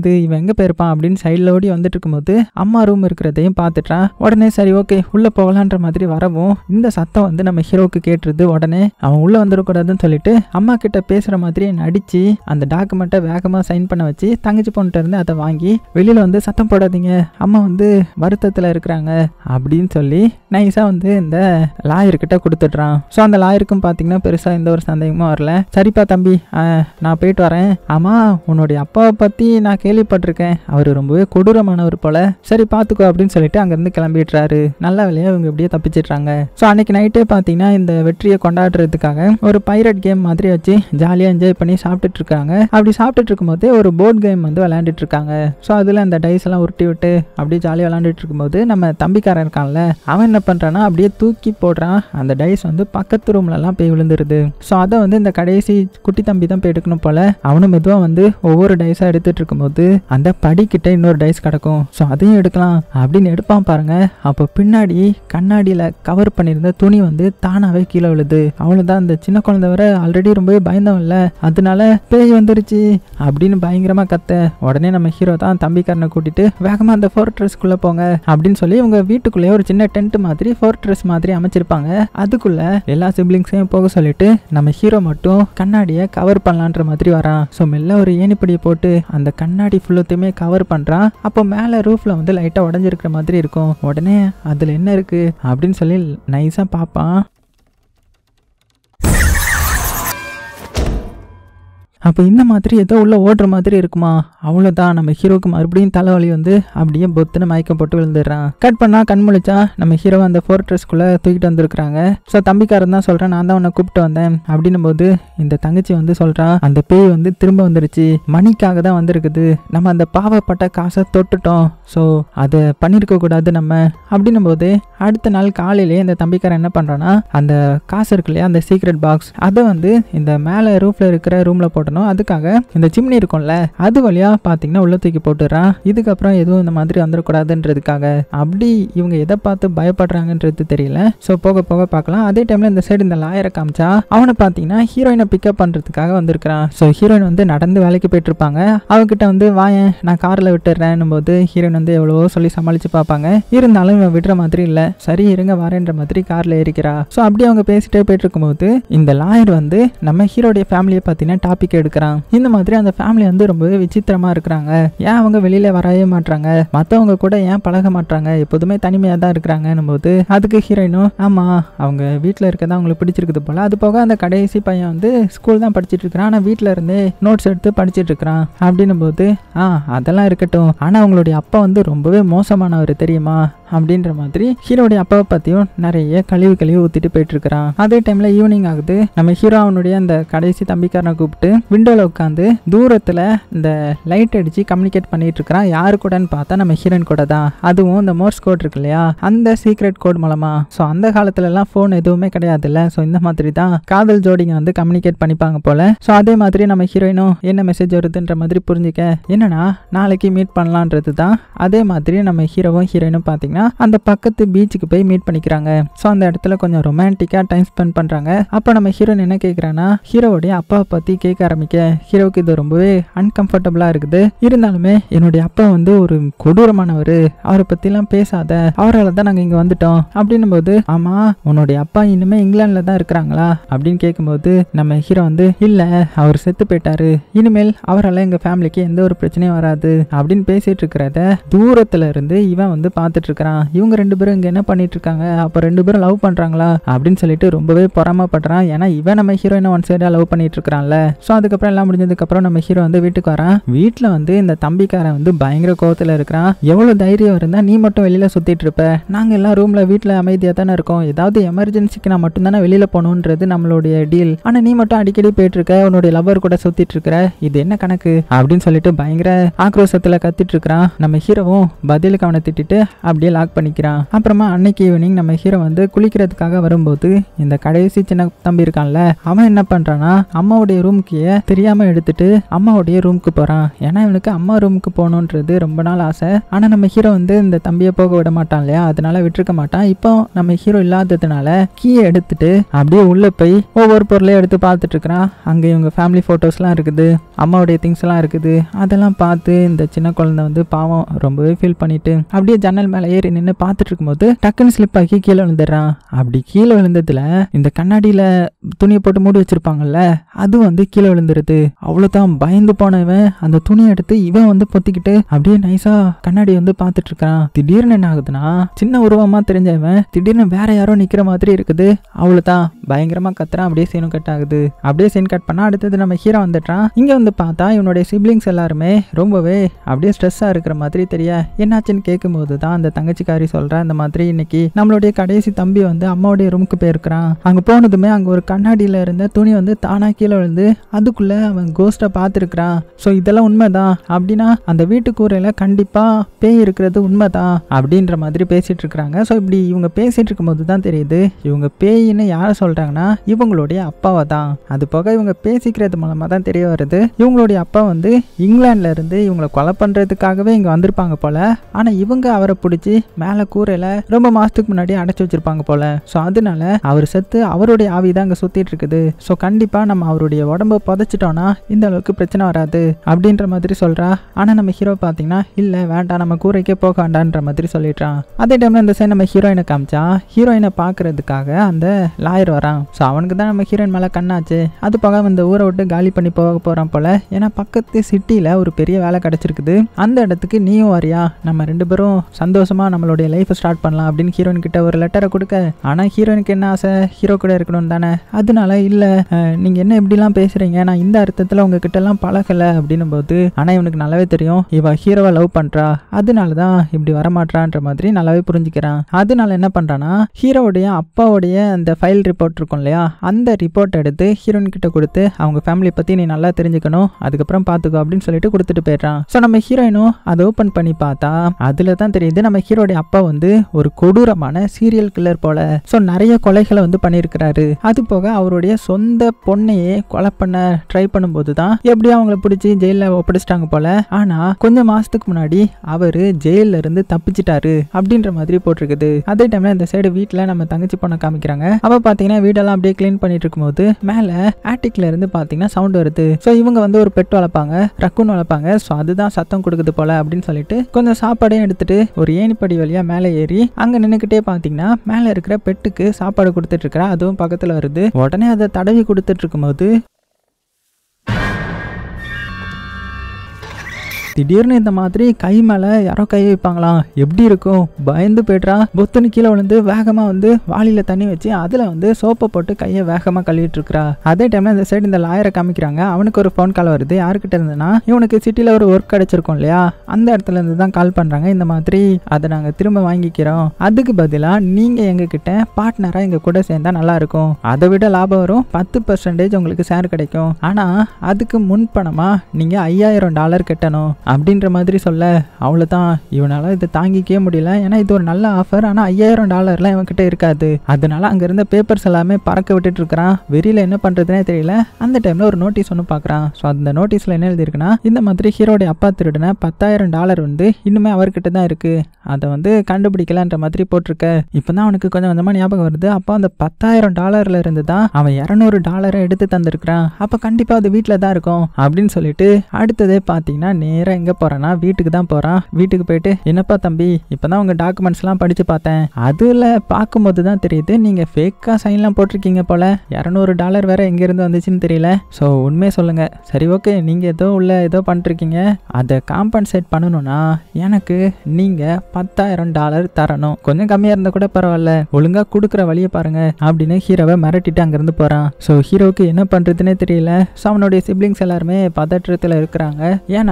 எங்கே போயிருப்பான் அப்படின்னு சைடில் ஓடி வந்துட்டு இருக்கும்போது அம்மா ரூம் இருக்கிறதையும் பார்த்துட்டான் உடனே சரி ஓகே உள்ளே போகலான்ற மாதிரி வரவும் இந்த சத்தம் வந்து நம்ம ஹீரோவுக்கு கேட்டுருது உடனே அவன் உள்ளே வந்துடக்கூடாதுன்னு சொல்லிட்டு அம்மா கிட்ட பேசுகிற மாதிரி நடிச்சு அந்த டாக்குமெண்ட்டை வேகமாக சைன் பண்ண வச்சு தங்கச்சி பொண்ணுகிட்ட இருந்து அதை வாங்கி வெளியில் வந்து சத்தம் போடாதீங்க அம்மா வந்து வருத்தத்தில் இருக்கிறாங்க அப்படின்னு சொல்லி நைஸாக வந்து இந்த லாயர்கிட்ட கொடுத்துட்றான் ஸோ அந்த லாயருக்கும் பார்த்தீங்கன்னா பெருசாக எந்த ஒரு சந்தேகமும் வரல சரிப்பா தம்பி ஆ, நான் போயிட்டு வரேன் ஆமாம் உன்னுடைய அப்பாவை பற்றி நான் கேள்விப்பட்டிருக்கேன் அவர் ரொம்பவே கொடூரமானவர் போல சரி பார்த்துக்கோ அப்படின்னு சொல்லிட்டு அங்கேருந்து கிளம்பிடுறாரு நல்ல வேலையா இவங்க இப்படியே தப்பிச்சிடுறாங்க ஸோ அன்னைக்கு நைட்டே பார்த்தீங்கன்னா இந்த வெற்றியை கொண்டாடுறதுக்காக ஒரு பைரட் கேம் மாதிரி வச்சு ஜாலியாக என்ஜாய் பண்ணி சாப்பிட்டுட்டு இருக்காங்க அப்படி சாப்பிட்டுட்டு இருக்கும்போதே ஒரு போர்ட் கேம் வந்து விளையாண்டுட்டு இருக்காங்க ஸோ அதில் அந்த டைஸ் எல்லாம் உருட்டி விட்டு அப்படியே ஜாலியாக விளையாண்டுட்டு இருக்கும்போது நம்ம தம்பிக்காரன் இருக்கான்ல அவன் என்ன பண்ணுறான்னா அப்படியே தூக்கி போடுறான் அந்த டைஸ் வந்து பக்கத்து ரூம்லலாம் போய் விழுந்துருது ஸோ அதை வந்து இந்த கடைசி குட்டி தம்பி தான் போய் எடுக்கணும் போல அவனும் மெதுவாக வந்து ஒவ்வொரு டைஸாக எடுத்துட்டு இருக்கும்போது அந்த படிக்கிட்ட இன்னொரு டைஸ் கிடக்கும் ஸோ அதையும் எடுக்கலாம் அப்படின்னு எடுப்பான் பாருங்க அப்போ பின்னாடி கண்ணாடியில் கவர் பண்ணியிருந்த துணி வந்து தானாகவே கீழே விழுது அவ்வளோதான் அந்த சின்ன குழந்தை வர ஆல்ரெடி ரொம்பவே பயந்தவன்ல அதனால பேய் வந்துருச்சு அப்படின்னு பயங்கரமாக கத்த உடனே நம்ம ஹீரோ தான் தம்பிக்காரனை கூட்டிட்டு வேகமாக அந்த ஃபோர்ட்ரஸ்க்குள்ளே போங்க அப்படின்னு சொல்லி இவங்க வீட்டுக்குள்ளேயே ஒரு சின்ன டென்ட் மாதிரி ஃபோர்ட்ரஸ் மாதிரி அமைச்சிருப்பாங்க அதுக்குள்ள எல்லா சிப்ளிங்ஸையும் போக சொல்லிட்டு நம்ம ஹீரோ மட்டும் கண்ணாடியை கவர் பண்ணலான்ற மாதிரி வரான் ஸோ மெல்ல ஒரு ஏணிப்படியை போட்டு அந்த கண்ணாடி ஃபுல்லத்தையுமே கவர் பண்ணுறான் அப்போ மேலே ரூஃபில் வந்து லைட்டாக உடஞ்சிருக்கிற மாதிரி இருக்கும் உடனே அதில் என்ன இருக்கு அப்படின்னு சொல்லி நைஸாக பார்ப்பான் அப்போ இந்த மாதிரி ஏதோ உள்ள ஓடுற மாதிரி இருக்குமா அவ்வளோதான் நம்ம ஹீரோக்கு மறுபடியும் தலைவலி வந்து அப்படியே பொத்துன்னு மயக்கம் போட்டு விழுந்துடுறான் கட் பண்ணா கண் முழிச்சா நம்ம ஹீரோ அந்த ஃபோர்ட்ரஸ்க்குள்ளே தூக்கிட்டு வந்திருக்கிறாங்க ஸோ தம்பிக்காரன் தான் சொல்கிறேன் நான் தான் உன்னை கூப்பிட்டு வந்தேன் அப்படின்னும் போது இந்த தங்கச்சி வந்து சொல்கிறா அந்த பேய் வந்து திரும்ப வந்துருச்சு மணிக்காக தான் வந்திருக்குது நம்ம அந்த பாவப்பட்ட காசை தொட்டுட்டோம் ஸோ அதை பண்ணியிருக்க கூடாது நம்ம அப்படின்னும் போது அடுத்த நாள் காலையிலேயே இந்த தம்பிக்காரன் என்ன பண்ணுறான்னா அந்த காசு இருக்கு இல்லையா அந்த சீக்ரெட் பாக்ஸ் அதை வந்து இந்த மேலே ரூஃபில் இருக்கிற ரூமில் போட்டணும் அதுக்காக இந்த சிம்னி இருக்கும்ல அது வழியாக பார்த்தீங்கன்னா உள்ள தூக்கி போட்டுறான் இதுக்கப்புறம் எதுவும் இந்த மாதிரி வந்துடக்கூடாதுன்றதுக்காக அப்படி இவங்க எதை பார்த்து பயப்படுறாங்கன்றது தெரியல ஸோ போக போக பார்க்கலாம் அதே டைமில் இந்த சைடு இந்த லாயரை காமிச்சா அவனை பார்த்தீங்கன்னா ஹீரோயினை பிக்கப் பண்ணுறதுக்காக வந்திருக்கிறான் ஸோ ஹீரோயின் வந்து நடந்து வேலைக்கு போயிட்டு இருப்பாங்க அவகிட்ட வந்து வாயேன் நான் காரில் விட்டுறேன்னும் போது ஹீரோயின் வந்து எவ்வளவோ சொல்லி சமாளித்து பார்ப்பாங்க இருந்தாலும் இவன் விடுற மாதிரி இல்லை சரி இருங்க வரேன்ற மாதிரி காரில் ஏறிக்கிறா ஸோ அப்படி அவங்க பேசிட்டே போயிட்டு இருக்கும்போது இந்த லாயர் வந்து நம்ம ஹீரோடைய ஃபேமிலியை பார்த்தீங்கன்னா டாபிக் எடுக்கிறான் இந்த மாதிரி அந்த ஃபேமிலி வந்து ரொம்பவே விசித்திரமா இருக்கிறாங்க ஏன் அவங்க வெளியில வரவே மாட்றாங்க மற்றவங்க கூட ஏன் பழக மாட்றாங்க எப்போதுமே தனிமையாக தான் இருக்கிறாங்கன்னும் போது அதுக்கு ஹீரோயினும் ஆமா அவங்க வீட்டில் இருக்கதான் அவங்களுக்கு பிடிச்சிருக்குது போல அது போக அந்த கடைசி பையன் வந்து ஸ்கூல் தான் படிச்சிட்டு இருக்கிறான் ஆனால் வீட்டில் இருந்தே நோட்ஸ் எடுத்து படிச்சிட்டு இருக்கிறான் அப்படின்னும் போது ஆ அதெல்லாம் இருக்கட்டும் ஆனால் அவங்களுடைய அப்பா வந்து ரொம்பவே மோசமானவர் தெரியுமா அப்படின்ற மாதிரி ஹீரோடைய அப்பாவை பற்றியும் நிறைய கழிவு கழிவு ஊற்றிட்டு போயிட்டு இருக்கிறான் அதே டைமில் ஈவினிங் ஆகுது நம்ம ஹீரோ அவனுடைய அந்த கடைசி தம்பிக்காரனை கூப்பிட்டு விண்டோவில் உட்காந்து தூரத்தில் இந்த லைட் அடித்து கம்யூனிகேட் பண்ணிட்டு இருக்கிறான் யாரு கூடன்னு பார்த்தா நம்ம ஹீரோயின் கூட தான் அதுவும் இந்த மோர்ஸ் கோட் இருக்கு இல்லையா அந்த சீக்ரெட் கோட் மூலமா ஸோ அந்த காலத்துலலாம் ஃபோன் எதுவுமே கிடையாதுல்ல ஸோ இந்த மாதிரி தான் காதல் ஜோடிங்க வந்து கம்யூனிகேட் பண்ணிப்பாங்க போல ஸோ அதே மாதிரி நம்ம ஹீரோயினும் என்ன மெசேஜ் வருதுன்ற மாதிரி புரிஞ்சுக்க என்னன்னா நாளைக்கு மீட் பண்ணலான்றது தான் அதே மாதிரி நம்ம ஹீரோவும் ஹீரோயினும் பார்த்தீங்கன்னா அந்த பக்கத்து பீச்சுக்கு போய் மீட் பண்ணிக்கிறாங்க ஸோ அந்த இடத்துல கொஞ்சம் ரொமான்டிக்காக டைம் ஸ்பெண்ட் பண்ணுறாங்க அப்போ நம்ம ஹீரோயின் என்ன கேட்குறான்னா ஹீரோவுடைய அப்பாவை பற்றி கேட்க ஆரம்பிக்க ஹீரோவுக்கு இது ரொம்பவே அன்கம்ஃபர்டபுளாக இருக்குது இருந்தாலுமே என்னுடைய அப்பா வந்து ஒரு கொடூரமானவர் அவரை பற்றிலாம் பேசாத அவரால் தான் நாங்கள் இங்கே வந்துட்டோம் அப்படின்னும் போது ஆமாம் உன்னுடைய அப்பா இனிமே இங்கிலாந்தில் தான் இருக்கிறாங்களா அப்படின்னு கேட்கும்போது நம்ம ஹீரோ வந்து இல்லை அவர் செத்து போயிட்டாரு இனிமேல் அவரால் எங்கள் ஃபேமிலிக்கு எந்த ஒரு பிரச்சனையும் வராது அப்படின்னு பேசிட்டு இருக்கிறத தூரத்துல இருந்து இவன் வந்து பார்த்துட்டு இருக்கிறான் இவங்க ரெண்டு பேரும் இங்கே என்ன பண்ணிட்டு இருக்காங்க அப்போ ரெண்டு பேரும் லவ் பண்ணுறாங்களா அப்படின்னு சொல்லிட்டு ரொம்பவே பொறாமப்படுறான் ஏன்னா இவன் நம்ம ஹீரோயினை ஒன் சைடாக லவ் பண்ணிட்டு இருக்கிறான்ல ஸோ அதுக்கப்புறம் எல்லாம் முடிஞ்சதுக்கப்புறம் நம்ம ஹீரோ வந்து வீட்டுக்கு வரான் வீட்டில் வந்து இந்த தம்பிக்காரன் வந்து பயங்கர கோவத்தில் இருக்கிறான் எவ்வளோ தைரியம் இருந்தால் நீ மட்டும் வெளியில் சுற்றிட்டு இருப்ப நாங்கள் எல்லாம் ரூமில் வீட்டில் அமைதியாக தானே இருக்கோம் ஏதாவது எமர்ஜென்சிக்கு நான் மட்டும் தானே வெளியில் போகணுன்றது நம்மளுடைய டீல் ஆனால் நீ மட்டும் அடிக்கடி போயிட்டு இருக்க உன்னுடைய லவர் கூட சுற்றிட்டு இருக்கிற இது என்ன கணக்கு அப்படின்னு சொல்லிட்டு பயங்கர ஆக்ரோஷத்தில் கத்திட்டு இருக்கிறான் நம்ம ஹீரோவும் பதிலுக்கு அவனை திட்டிட்டு அப்படியே லாக் பண்ணிக்கிறான் அப்புறமா அன்னைக்கு ஈவினிங் நம்ம ஹீரோ வந்து குளிக்கிறதுக்காக வரும்போது இந்த கடைசி சின்ன தம்பி இருக்கான்ல அவன் என்ன பண்றான்னா அம்மாவுடைய ரூம்க்கு தெரியாம எடுத்துட்டு அம்மாவுடைய ரூமுக்கு போறான் ஏன்னா இவனுக்கு அம்மா ரூமுக்கு போகணுன்றது ரொம்ப நாள் ஆசை ஆனா நம்ம ஹீரோ வந்து இந்த தம்பியை போக விட மாட்டான் இல்லையா அதனால விட்டுருக்க மாட்டான் இப்போ நம்ம ஹீரோ இல்லாததுனால கீயை எடுத்துட்டு அப்படியே உள்ள போய் ஒவ்வொரு பொருளையும் எடுத்து பார்த்துட்டு இருக்கிறான் அங்க இவங்க ஃபேமிலி போட்டோஸ்லாம் இருக்குது அம்மாவுடைய திங்ஸ் எல்லாம் இருக்குது அதெல்லாம் பார்த்து இந்த சின்ன குழந்தை வந்து பாவம் ரொம்பவே ஃபீல் பண்ணிட்டு அப்படியே ஜன்னல் மேலே ஏறி நின்று பார்த்துட்டு இருக்கும்போது டக்குன்னு ஸ்லிப் ஆகி கீழே விழுந்துடுறான் அப்படி கீழே விழுந்ததுல இந்த கண்ணாடியில துணியை போட்டு மூடி வச்சிருப்பாங்கல்ல அது வந்து கீழே விழுந்துருது அவ்வளோதான் பயந்து போனவன் அந்த துணியை எடுத்து இவன் வந்து பொத்திக்கிட்டு அப்படியே நைஸா கண்ணாடி வந்து பார்த்துட்டு இருக்கான் திடீர்னு என்ன ஆகுதுன்னா சின்ன உருவமா தெரிஞ்சவன் திடீர்னு வேற யாரோ நிக்கிற மாதிரி இருக்குது அவ்வளோதான் பயங்கரமா கத்துறான் அப்படியே சீனும் கட் ஆகுது அப்படியே சீன் கட் பண்ணா அடுத்தது நம்ம ஹீரோ வந்துட்டான் இங்க வந்து பார்த்தா இவனுடைய சிப்ளிங்ஸ் எல்லாருமே ரொம்பவே அப்படியே ஸ்ட்ரெஸ்ஸா இருக்கிற மாதிரி தெரிய என்னாச்சுன்னு கேட்கும்போது தான் அந்த தங்கச்சிக்காரி சொல்றா இந்த மாதிரி இன்னைக்கு நம்மளுடைய கடைசி தம்பி வந்து அம்மாவுடைய ரூமுக்கு போயிருக்கிறான் அங்க போனதுமே அங்க ஒரு கண்ணாடியில இருந்த துணி வந்து தானா கீழே விழுந்து அதுக்குள்ள அவன் கோஸ்டை பார்த்துருக்கிறான் ஸோ இதெல்லாம் உண்மைதான் அப்படின்னா அந்த வீட்டு கூரையில கண்டிப்பா பேய் இருக்கிறது உண்மைதான் அப்படின்ற மாதிரி பேசிட்டு இருக்கிறாங்க ஸோ இப்படி இவங்க பேசிட்டு இருக்கும்போது தான் தெரியுது இவங்க பேயின்னு யாரை சொல்றாங்கன்னா இவங்களுடைய அப்பாவை தான் அது போக இவங்க பேசிக்கிறது மூலமா தான் தெரிய வருது இவங்களுடைய அப்பா வந்து இங்கிலாந்துல இருந்து இவங்களை கொலை பண்றதுக்காகவே இங்க வந்திருப்பாங்க போல ஆனா இவங்க அவரை பிடிச்சி மேல கூரையில ரொம்ப மாசத்துக்கு முன்னாடி அடைச்சு வச்சிருப்பாங்க போல ஸோ அதனால அவர் செத்து அவருடைய ஆவி தான் அங்க சுத்திட்டு இருக்குது ஸோ கண்டிப்பா நம்ம அவருடைய உடம்ப புதைச்சிட்டோம்னா இந்த அளவுக்கு பிரச்சனை வராது அப்படின்ற மாதிரி சொல்றா ஆனா நம்ம ஹீரோ பாத்தீங்கன்னா இல்ல வேண்டாம் நம்ம கூரைக்கே போக வேண்டான்ற மாதிரி சொல்லிடுறான் அதே டைம்ல இந்த சைடு நம்ம ஹீரோயினை காமிச்சா ஹீரோயினை பாக்குறதுக்காக அந்த லாயர் வரான் ஸோ அவனுக்கு தான் நம்ம ஹீரோயின் மேல கண்ணாச்சு அது போக அவன் இந்த ஊரை விட்டு காலி பண்ணி போக போறான் போல ஏன்னா பக்கத்து சிட்டில ஒரு பெரிய வேலை கிடைச்சிருக்குது அந்த இடத்துக்கு நீயும் வரியா நம்ம ரெண்டு பேரும் சந்தோஷமா நம்மளுடைய லைஃப் ஸ்டார்ட் பண்ணலாம் அப்படின்னு ஹீரோயின் கிட்ட ஒரு லெட்டரை கொடுக்க ஆனா ஹீரோயினுக்கு என்ன ஆசை ஹீரோ கூட இருக்கணும் தானே அதனால இல்ல அஹ், நீங்க என்ன இப்படிலாம் பேசுறீங்க நான் இந்த அர்த்தத்துல உங்ககிட்ட எல்லாம் பழகல அப்படின்னும் போது ஆனா இவனுக்கு நல்லாவே தெரியும் இவ ஹீரோவை லவ் பண்றா அதனால தான் இப்படி வரமாட்டான்ற மாதிரி நல்லாவே புரிஞ்சுக்கிறான் அதனால என்ன பண்றானா ஹீரோவுடைய அப்பாவுடைய அந்த ஃபைல் ரிப்போர்ட் இருக்கும் இல்லையா அந்த ரிப்போர்ட் எடுத்து ஹீரோயின் கிட்ட கொடுத்து அவங்க ஃபேமிலி பத்தி நீ நல்லா தெரிஞ்சுக்கணும் அதுக்கப்புறம் பாத்துக்கோ அப்படின்னு சொல்லிட்டு கொடுத்துட்டு போயிடுறான் ஸோ நம்ம ஹீரோயினும் அதை ஓப்பன் பண்ணி பார்த்தா அதுல தான் தெரியுது நம்ம ஹீரோடைய அப்பா வந்து ஒரு கொடூரமான சீரியல் கில்லர் போல ஸோ நிறைய கொலைகளை வந்து பண்ணியிருக்கிறாரு அது போக அவருடைய சொந்த பொண்ணையே கொலை பண்ண ட்ரை பண்ணும்போது தான் எப்படியும் அவங்கள பிடிச்சி ஜெயிலில் ஒப்படைச்சிட்டாங்க போல ஆனா கொஞ்சம் மாசத்துக்கு முன்னாடி அவரு ஜெயில்ல இருந்து தப்பிச்சிட்டாரு அப்படின்ற மாதிரி போட்டிருக்குது அதே டைம்ல இந்த சைடு வீட்டில் நம்ம தங்கச்சி பொண்ணை காமிக்கிறாங்க அவ பாத்தீங்கன்னா வீடெல்லாம் அப்படியே க்ளீன் பண்ணிட்டு இருக்கும்போது மேல ஆட்டிக்ல இருந்து பாத்தீங்கன்னா சவுண்ட் வருது ஸோ இவங்க வந்து ஒரு பெட் வளர்ப்பாங்க ரக்குன் வளர்ப்பாங்க ஸோ அதுதான் சத்தம் கொடுக்குது போல அப்படின்னு சொல்லிட்டு கொஞ்சம் சாப்பாடையும் எடுத்துட்டு ஒரு ஏணிப்படி வழியா மேலே ஏறி அங்க நின்னுக்கிட்டே பாத்தீங்கன்னா மேல இருக்கிற பெட்டுக்கு சாப்பாடு கொடுத்துட்டு இருக்கிறா அதுவும் பக்கத்துல வருது உடனே அதை தடவி கொடுத்துட்டு இருக்கும்போது திடீர்னு இந்த மாதிரி கை மேல யாரோ கை வைப்பாங்களாம் எப்படி இருக்கும் பயந்து போய்ட்றா பொத்துன்னு கீழே விழுந்து வேகமா வந்து வாளியில தண்ணி வச்சு அதுல வந்து சோப்பை போட்டு கையை வேகமா கழுவிட்டு இருக்கா அதே டைம்ல இந்த சைடு இந்த லாயரை காமிக்கிறாங்க அவனுக்கு ஒரு ஃபோன் கால் வருது யாருக்கிட்ட இருந்துன்னா இவனுக்கு சிட்டில ஒரு ஒர்க் கிடைச்சிருக்கும் இல்லையா அந்த இடத்துல இருந்து தான் கால் பண்றாங்க இந்த மாதிரி அதை நாங்க திரும்ப வாங்கிக்கிறோம் அதுக்கு பதிலா நீங்க எங்க கிட்ட பார்ட்னரா எங்க கூட சேர்ந்தா நல்லா இருக்கும் அதை விட லாபம் வரும் பத்து பர்சன்டேஜ் உங்களுக்கு ஷேர் கிடைக்கும் ஆனா அதுக்கு முன் பணமா நீங்க ஐயாயிரம் டாலர் கட்டணும் அப்படின்ற மாதிரி சொல்ல அவ்வளவுதான் இவனால இதை தாங்கிக்கவே முடியல ஏன்னா இது ஒரு நல்ல ஆஃபர் ஆனா ஐயாயிரம் டாலர்லாம் இவன் கிட்ட இருக்காது அதனால அங்க இருந்த பேப்பர்ஸ் எல்லாமே பறக்க விட்டுட்டு இருக்கிறான் வெளியில என்ன பண்றதுனே தெரியல அந்த டைம்ல ஒரு நோட்டீஸ் ஒன்று பார்க்கறான் ஸோ அந்த நோட்டீஸ்ல என்ன எழுதிருக்குன்னா இந்த மாதிரி ஹீரோடைய அப்பா திருடின பத்தாயிரம் டாலர் வந்து இன்னுமே அவர்கிட்ட தான் இருக்கு அதை வந்து கண்டுபிடிக்கலன்ற மாதிரி போட்டிருக்க இப்பதான் அவனுக்கு கொஞ்சம் கொஞ்சமா ஞாபகம் வருது அப்போ அந்த பத்தாயிரம் டாலர்ல இருந்து தான் அவன் இரநூறு டாலரை எடுத்து தந்திருக்கிறான் அப்ப கண்டிப்பா அது வீட்டில் தான் இருக்கும் அப்படின்னு சொல்லிட்டு அடுத்ததே பார்த்தீங்கன்னா நேரா எங்க போறான்னா வீட்டுக்கு தான் போறான் வீட்டுக்கு போயிட்டு என்னப்பா தம்பி இப்பதான் உங்க டாக்குமெண்ட்ஸ் எல்லாம் படிச்சு பார்த்தேன் அதுல பார்க்கும்போது தான் தெரியுது நீங்க ஃபேக்கா சைன்லாம் போட்டிருக்கீங்க போல இரநூறு டாலர் வேற எங்க இருந்து வந்துச்சுன்னு தெரியல ஸோ உண்மையை சொல்லுங்க சரி ஓகே நீங்க ஏதோ உள்ள ஏதோ பண்ணிருக்கீங்க அதை காம்பன்சேட் பண்ணணும்னா எனக்கு நீங்க பத்தாயிரம் டாலர் தரணும் கொஞ்சம் கம்மியா இருந்தா கூட பரவாயில்ல ஒழுங்கா கொடுக்குற வழியை பாருங்க அப்படின்னு ஹீரோவை மிரட்டிட்டு அங்கிருந்து போறான் ஸோ ஹீரோவுக்கு என்ன பண்றதுன்னே தெரியல ஸோ அவனுடைய சிப்ளிங்ஸ் எல்லாருமே பதற்றத்துல இருக்கிறாங்க ஏன்னா ஆல்ரெடி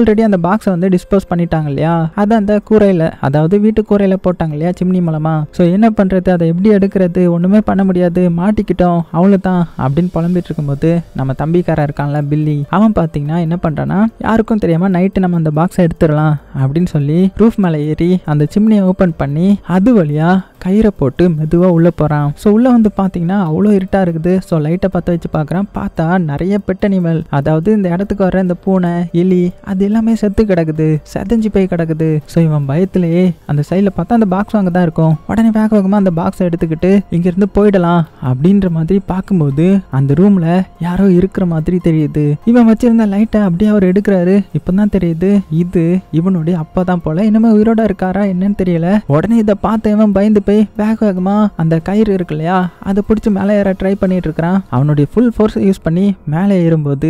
ஆல்ரெடி அந்த பாக்ஸை வந்து டிஸ்போஸ் பண்ணிட்டாங்க இல்லையா அதை அந்த கூரையில அதாவது வீட்டு கூரையில போட்டாங்க இல்லையா சிம்னி மூலமா ஸோ என்ன பண்றது அதை எப்படி எடுக்கிறது ஒண்ணுமே பண்ண முடியாது மாட்டிக்கிட்டோம் அவ்வளவுதான் அப்படின்னு புலம்பிட்டு இருக்கும்போது நம்ம தம்பிக்காரன் இருக்கான்ல பில்லி அவன் பாத்தீங்கன்னா என்ன பண்றான்னா யாருக்கும் தெரியாம நைட்டு நம்ம அந்த பாக்ஸை எடுத்துடலாம் அப்படின்னு சொல்லி ரூஃப் மேலே ஏறி அந்த சிம்னியை ஓப்பன் பண்ணி அது வழியா கயிறை போட்டு மெதுவாக உள்ளே போகிறான் ஸோ உள்ளே வந்து பார்த்தீங்கன்னா அவ்வளோ இருட்டாக இருக்குது ஸோ லைட்டை பற்ற வச்சு பார்க்குறான் பார்த்தா நிறைய பெட்டனிமல் அதாவது இந்த இடத்துக்கு வர இந்த பூனை எலி அது எல்லாமே செத்து கிடக்குது செதஞ்சு போய் கிடக்குது ஸோ இவன் பயத்திலேயே அந்த சைடில் பார்த்தா அந்த பாக்ஸ் அங்கே தான் இருக்கும் உடனே வேக வேகமாக அந்த பாக்ஸை எடுத்துக்கிட்டு இங்கேருந்து போயிடலாம் அப்படின்ற மாதிரி பார்க்கும்போது அந்த ரூமில் யாரோ இருக்கிற மாதிரி தெரியுது இவன் வச்சிருந்த லைட்டை அப்படியே அவர் எடுக்கிறாரு இப்பதான் தெரியுது இது இவனுடைய அப்பா தான் போல இனிமே உயிரோட இருக்காரா என்னன்னு தெரியல உடனே இதை பார்த்து இவன் பயந்து போய் வேக வேகமா அந்த கயிறு இருக்கு இல்லையா அதை பிடிச்சி மேலே ஏற ட்ரை பண்ணிட்டு இருக்கிறான் அவனுடைய ஃபுல் ஃபோர்ஸ் யூஸ் பண்ணி மேலே ஏறும்போது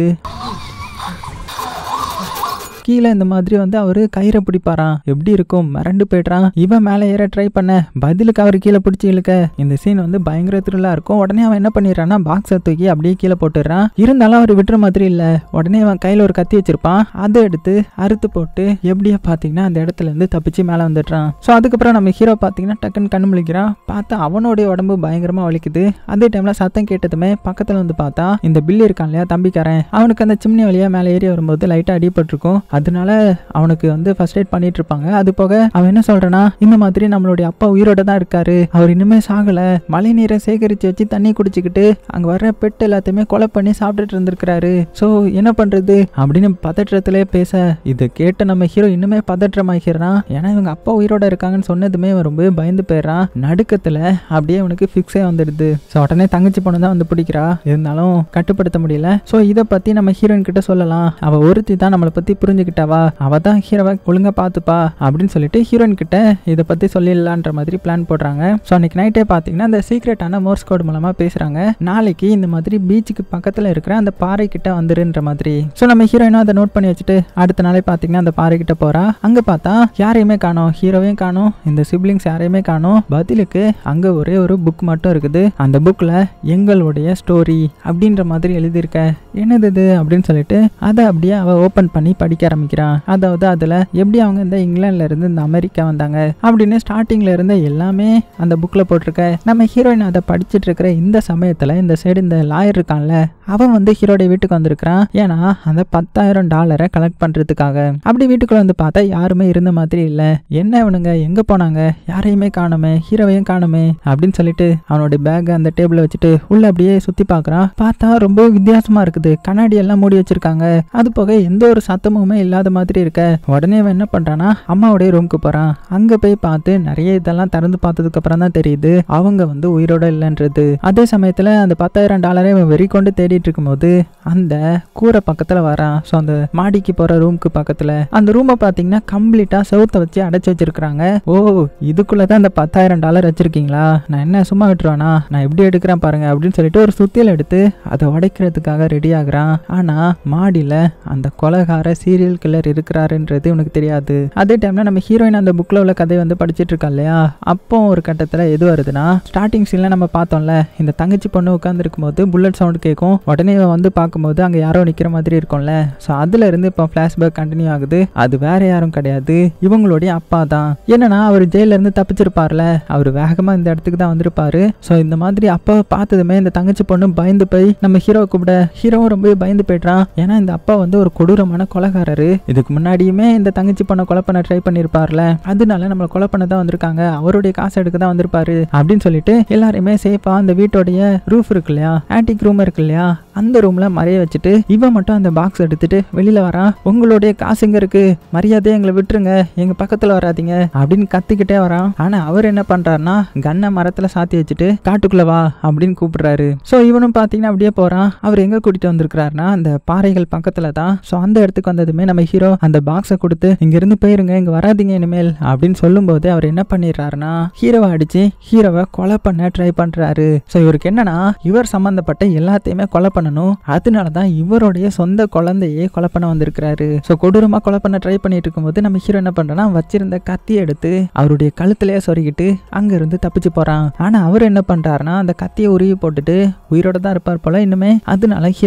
கீழே இந்த மாதிரி வந்து அவரு கயிறை பிடிப்பாராம் எப்படி இருக்கும் மிரண்டு போயிடுறான் இவன் மேலே ஏற ட்ரை பண்ண பதிலுக்கு அவர் கீழே பிடிச்சி இழுக்க இந்த சீன் வந்து பயங்கர த்ரில்லா இருக்கும் உடனே அவன் என்ன பண்ணிடுறான்னா பாக்ஸை தூக்கி அப்படியே கீழே போட்டுடுறான் இருந்தாலும் அவர் விட்டுற மாதிரி இல்லை உடனே அவன் கையில் ஒரு கத்தி வச்சிருப்பான் அதை எடுத்து அறுத்து போட்டு எப்படியோ பார்த்தீங்கன்னா அந்த இடத்துல இருந்து தப்பிச்சு மேலே வந்துடுறான் ஸோ அதுக்கப்புறம் நம்ம ஹீரோ பார்த்தீங்கன்னா டக்குன்னு கண்ணு முழிக்கிறான் பார்த்தா அவனுடைய உடம்பு பயங்கரமாக வலிக்குது அதே டைம்ல சத்தம் கேட்டதுமே பக்கத்தில் வந்து பார்த்தா இந்த பில்லு இருக்கான் இல்லையா தம்பிக்காரன் அவனுக்கு அந்த சிம்னி வழியா மேலே ஏறி வரும்போது லைட்டாக அடிபட்டிருக்கும் அதனால அவனுக்கு வந்து ஃபர்ஸ்ட் எய்ட் பண்ணிட்டு இருப்பாங்க அது போக அவன் என்ன சொல்றானா இந்த மாதிரி நம்மளுடைய அப்பா உயிரோட தான் இருக்காரு அவர் இன்னுமே சாகல மழை நீரை சேகரிச்சு வச்சு தண்ணி குடிச்சுக்கிட்டு அங்க வர்ற பெட் எல்லாத்தையுமே கொலை பண்ணி சாப்பிட்டுட்டு இருந்திருக்கிறாரு ஸோ என்ன பண்றது அப்படின்னு பதற்றத்திலே பேச இதை கேட்டு நம்ம ஹீரோ இன்னுமே பதற்றமாகிறான் ஏன்னா இவங்க அப்பா உயிரோட இருக்காங்கன்னு சொன்னதுமே அவன் ரொம்ப பயந்து போயிடுறான் நடுக்கத்துல அப்படியே அவனுக்கு ஃபிக்ஸே வந்துடுது ஸோ உடனே தங்கச்சி பொண்ணு தான் வந்து பிடிக்கிறா இருந்தாலும் கட்டுப்படுத்த முடியல ஸோ இதை பத்தி நம்ம ஹீரோயின் கிட்ட சொல்லலாம் அவ ஒருத்தி தான் நம்மளை பத்தி புரிஞ்சுக்கிட்டாவா அவ தான் ஹீரோவை ஒழுங்கா பார்த்துப்பா அப்படின்னு சொல்லிட்டு ஹீரோயின் கிட்ட இதை பத்தி சொல்லிடலான்ற மாதிரி பிளான் போடுறாங்க ஸோ அன்னைக்கு நைட்டே பார்த்தீங்கன்னா அந்த சீக்ரெட்டான மோர்ஸ் கோட் மூலமா பேசுறாங்க நாளைக்கு இந்த மாதிரி பீச்சுக்கு பக்கத்துல இருக்கிற அந்த பாறை கிட்ட வந்துருன்ற மாதிரி ஸோ நம்ம ஹீரோயினும் அதை நோட் பண்ணி வச்சுட்டு அடுத்த நாளே பார்த்தீங்கன்னா அந்த பாறை கிட்ட போறா அங்க பார்த்தா யாரையுமே காணோம் ஹீரோவையும் காணோம் இந்த சிப்ளிங்ஸ் யாரையுமே காணோம் பதிலுக்கு அங்க ஒரே ஒரு புக் மட்டும் இருக்குது அந்த புக்ல எங்களுடைய ஸ்டோரி அப்படின்ற மாதிரி எழுதியிருக்க என்னது இது அப்படின்னு சொல்லிட்டு அதை அப்படியே அவ ஓபன் பண்ணி படிக்க ஆரம்பிக்கிறான் அதாவது அதுல எப்படி அவங்க இந்த இங்கிலாந்துல இருந்து இந்த அமெரிக்கா வந்தாங்க அப்படின்னு ஸ்டார்டிங்ல இருந்த எல்லாமே அந்த புக்ல போட்டிருக்க நம்ம ஹீரோயின் அதை படிச்சிட்டு இருக்கிற இந்த சமயத்துல இந்த சைடு இந்த லாயர் இருக்கான்ல அவன் வந்து ஹீரோடைய வீட்டுக்கு வந்திருக்கிறான் ஏன்னா அந்த பத்தாயிரம் டாலரை கலெக்ட் பண்றதுக்காக அப்படி வீட்டுக்குள்ள வந்து பார்த்தா யாருமே இருந்த மாதிரி இல்ல என்ன இவனுங்க எங்க போனாங்க யாரையுமே காணுமே ஹீரோவையும் காணுமே அப்படின்னு சொல்லிட்டு அவனுடைய பேக் அந்த டேபிள வச்சுட்டு உள்ள அப்படியே சுத்தி பார்க்கறான் பார்த்தா ரொம்ப வித்தியாசமா இருக்குது கண்ணாடி எல்லாம் மூடி வச்சிருக்காங்க அது போக எந்த ஒரு சத்தமுமே இல்லாத மாதிரி இருக்க உடனே அவன் என்ன பண்றானா அம்மாவுடைய ரூமுக்கு போறான் அங்க போய் பார்த்து நிறைய இதெல்லாம் திறந்து பார்த்ததுக்கு அப்புறம் தான் தெரியுது அவங்க வந்து உயிரோட இல்லைன்றது அதே சமயத்துல அந்த பத்தாயிரம் டாலரை அவன் வெறி கொண்டு தேடிட்டு இருக்கும்போது அந்த கூரை பக்கத்துல வரான் ஸோ அந்த மாடிக்கு போற ரூமுக்கு பக்கத்துல அந்த ரூமை பாத்தீங்கன்னா கம்ப்ளீட்டா செவுத்த வச்சு அடைச்சு வச்சிருக்காங்க ஓ இதுக்குள்ளதான் அந்த பத்தாயிரம் டாலர் வச்சிருக்கீங்களா நான் என்ன சும்மா விட்டுருவானா நான் எப்படி எடுக்கிறேன் பாருங்க அப்படின்னு சொல்லிட்டு ஒரு சுத்தியல் எடுத்து அதை உடைக்கிறதுக்காக ரெடி ஆகுறான் ஆனா மாடியில அந்த கொலகார சீரியல் கில்லர் இருக்கிறாருன்றது உனக்கு தெரியாது அதே டைம்ல நம்ம ஹீரோயின் அந்த புக்ல உள்ள கதை வந்து படிச்சிட்டு இருக்கா இல்லையா அப்போ ஒரு கட்டத்துல எது வருதுன்னா ஸ்டார்டிங் சீன்ல நம்ம பார்த்தோம்ல இந்த தங்கச்சி பொண்ணு உட்காந்துருக்கும் போது புல்லட் சவுண்ட் கேட்கும் உடனே இவன் வந்து பார்க்கும்போது அங்க யாரோ நிக்கிற மாதிரி இருக்கும்ல ஸோ அதுல இருந்து இப்போ ஃபிளாஷ்பேக் கண்டினியூ ஆகுது அது வேற யாரும் கிடையாது இவங்களுடைய அப்பா தான் என்னன்னா அவர் ஜெயில இருந்து தப்பிச்சிருப்பார்ல அவர் வேகமா இந்த இடத்துக்கு தான் வந்திருப்பாரு ஸோ இந்த மாதிரி அப்பாவை பார்த்ததுமே இந்த தங்கச்சி பொண்ணு பயந்து போய் நம்ம ஹீரோவை கூப்பிட ஹீரோவும் ரொம்பவே பயந்து போயிடுறான் ஏன்னா இந்த அப்பா வந்து ஒரு கொடூரமான கொலைகாரரு இதுக்கு முன்னாடியுமே இந்த தங்கச்சி பொண்ணை கொலை பண்ண ட்ரை பண்ணியிருப்பார்ல அதனால நம்மளை கொலை பண்ண தான் வந்திருக்காங்க அவருடைய காசு எடுக்க தான் வந்திருப்பாரு அப்படின்னு சொல்லிட்டு எல்லாரையுமே சேஃபா அந்த வீட்டோடைய ரூஃப் இருக்கு இல்லையா ஆன்டிக் ரூம் இருக்கு இல்லையா அந்த ரூம்ல மறைய வச்சுட்டு இவன் மட்டும் அந்த பாக்ஸ் எடுத்துட்டு வெளியில வரான் உங்களுடைய காசு எங்க இருக்கு மரியாதையை எங்களை விட்டுருங்க எங்க பக்கத்துல வராதீங்க அப்படின்னு கத்திக்கிட்டே வரான் ஆனா அவர் என்ன பண்றாருன்னா கன்னை மரத்துல சாத்தி வச்சுட்டு காட்டுக்குள்ள வா அப்படின்னு கூப்பிடுறாரு சோ இவனும் பாத்தீங்கன்னா அப்படியே போறான் அவர் எங்க கூட்டிட்டு வந்திருக்கிறாருன்னா அந்த பாறைகள் பக்கத்துல தான் சோ அந்த இடத்துக்கு வந்ததுமே நம்ம ஹீரோ அந்த பாக்ஸை கொடுத்து இங்க இருந்து போயிருங்க இங்க வராதீங்க இனிமேல் அப்படின்னு சொல்லும்போது அவர் என்ன பண்ணிடுறாருன்னா ஹீரோவை அடிச்சு ஹீரோவை கொலை பண்ண ட்ரை பண்றாரு சோ இவருக்கு என்னன்னா இவர் சம்பந்தப்பட்ட எல்லாத்தையுமே கொலை பண்ணணும் அதனால தான் இவருடைய சொந்த குழந்தையே கொலை பண்ண வந்திருக்கிறாரு ஸோ கொடூரமா கொலை பண்ண ட்ரை பண்ணிட்டு இருக்கும்போது நம்ம ஹீரோ என்ன பண்றேன்னா வச்சிருந்த கத்தி எடுத்து அவருடைய கழுத்திலேயே சொருகிட்டு அங்க இருந்து தப்பிச்சு போறான் ஆனா அவர் என்ன பண்றாருன்னா அந்த கத்தியை உருவி போட்டுட்டு உயிரோட தான் இருப்பார் போல இன்னுமே அதனால ஹீரோ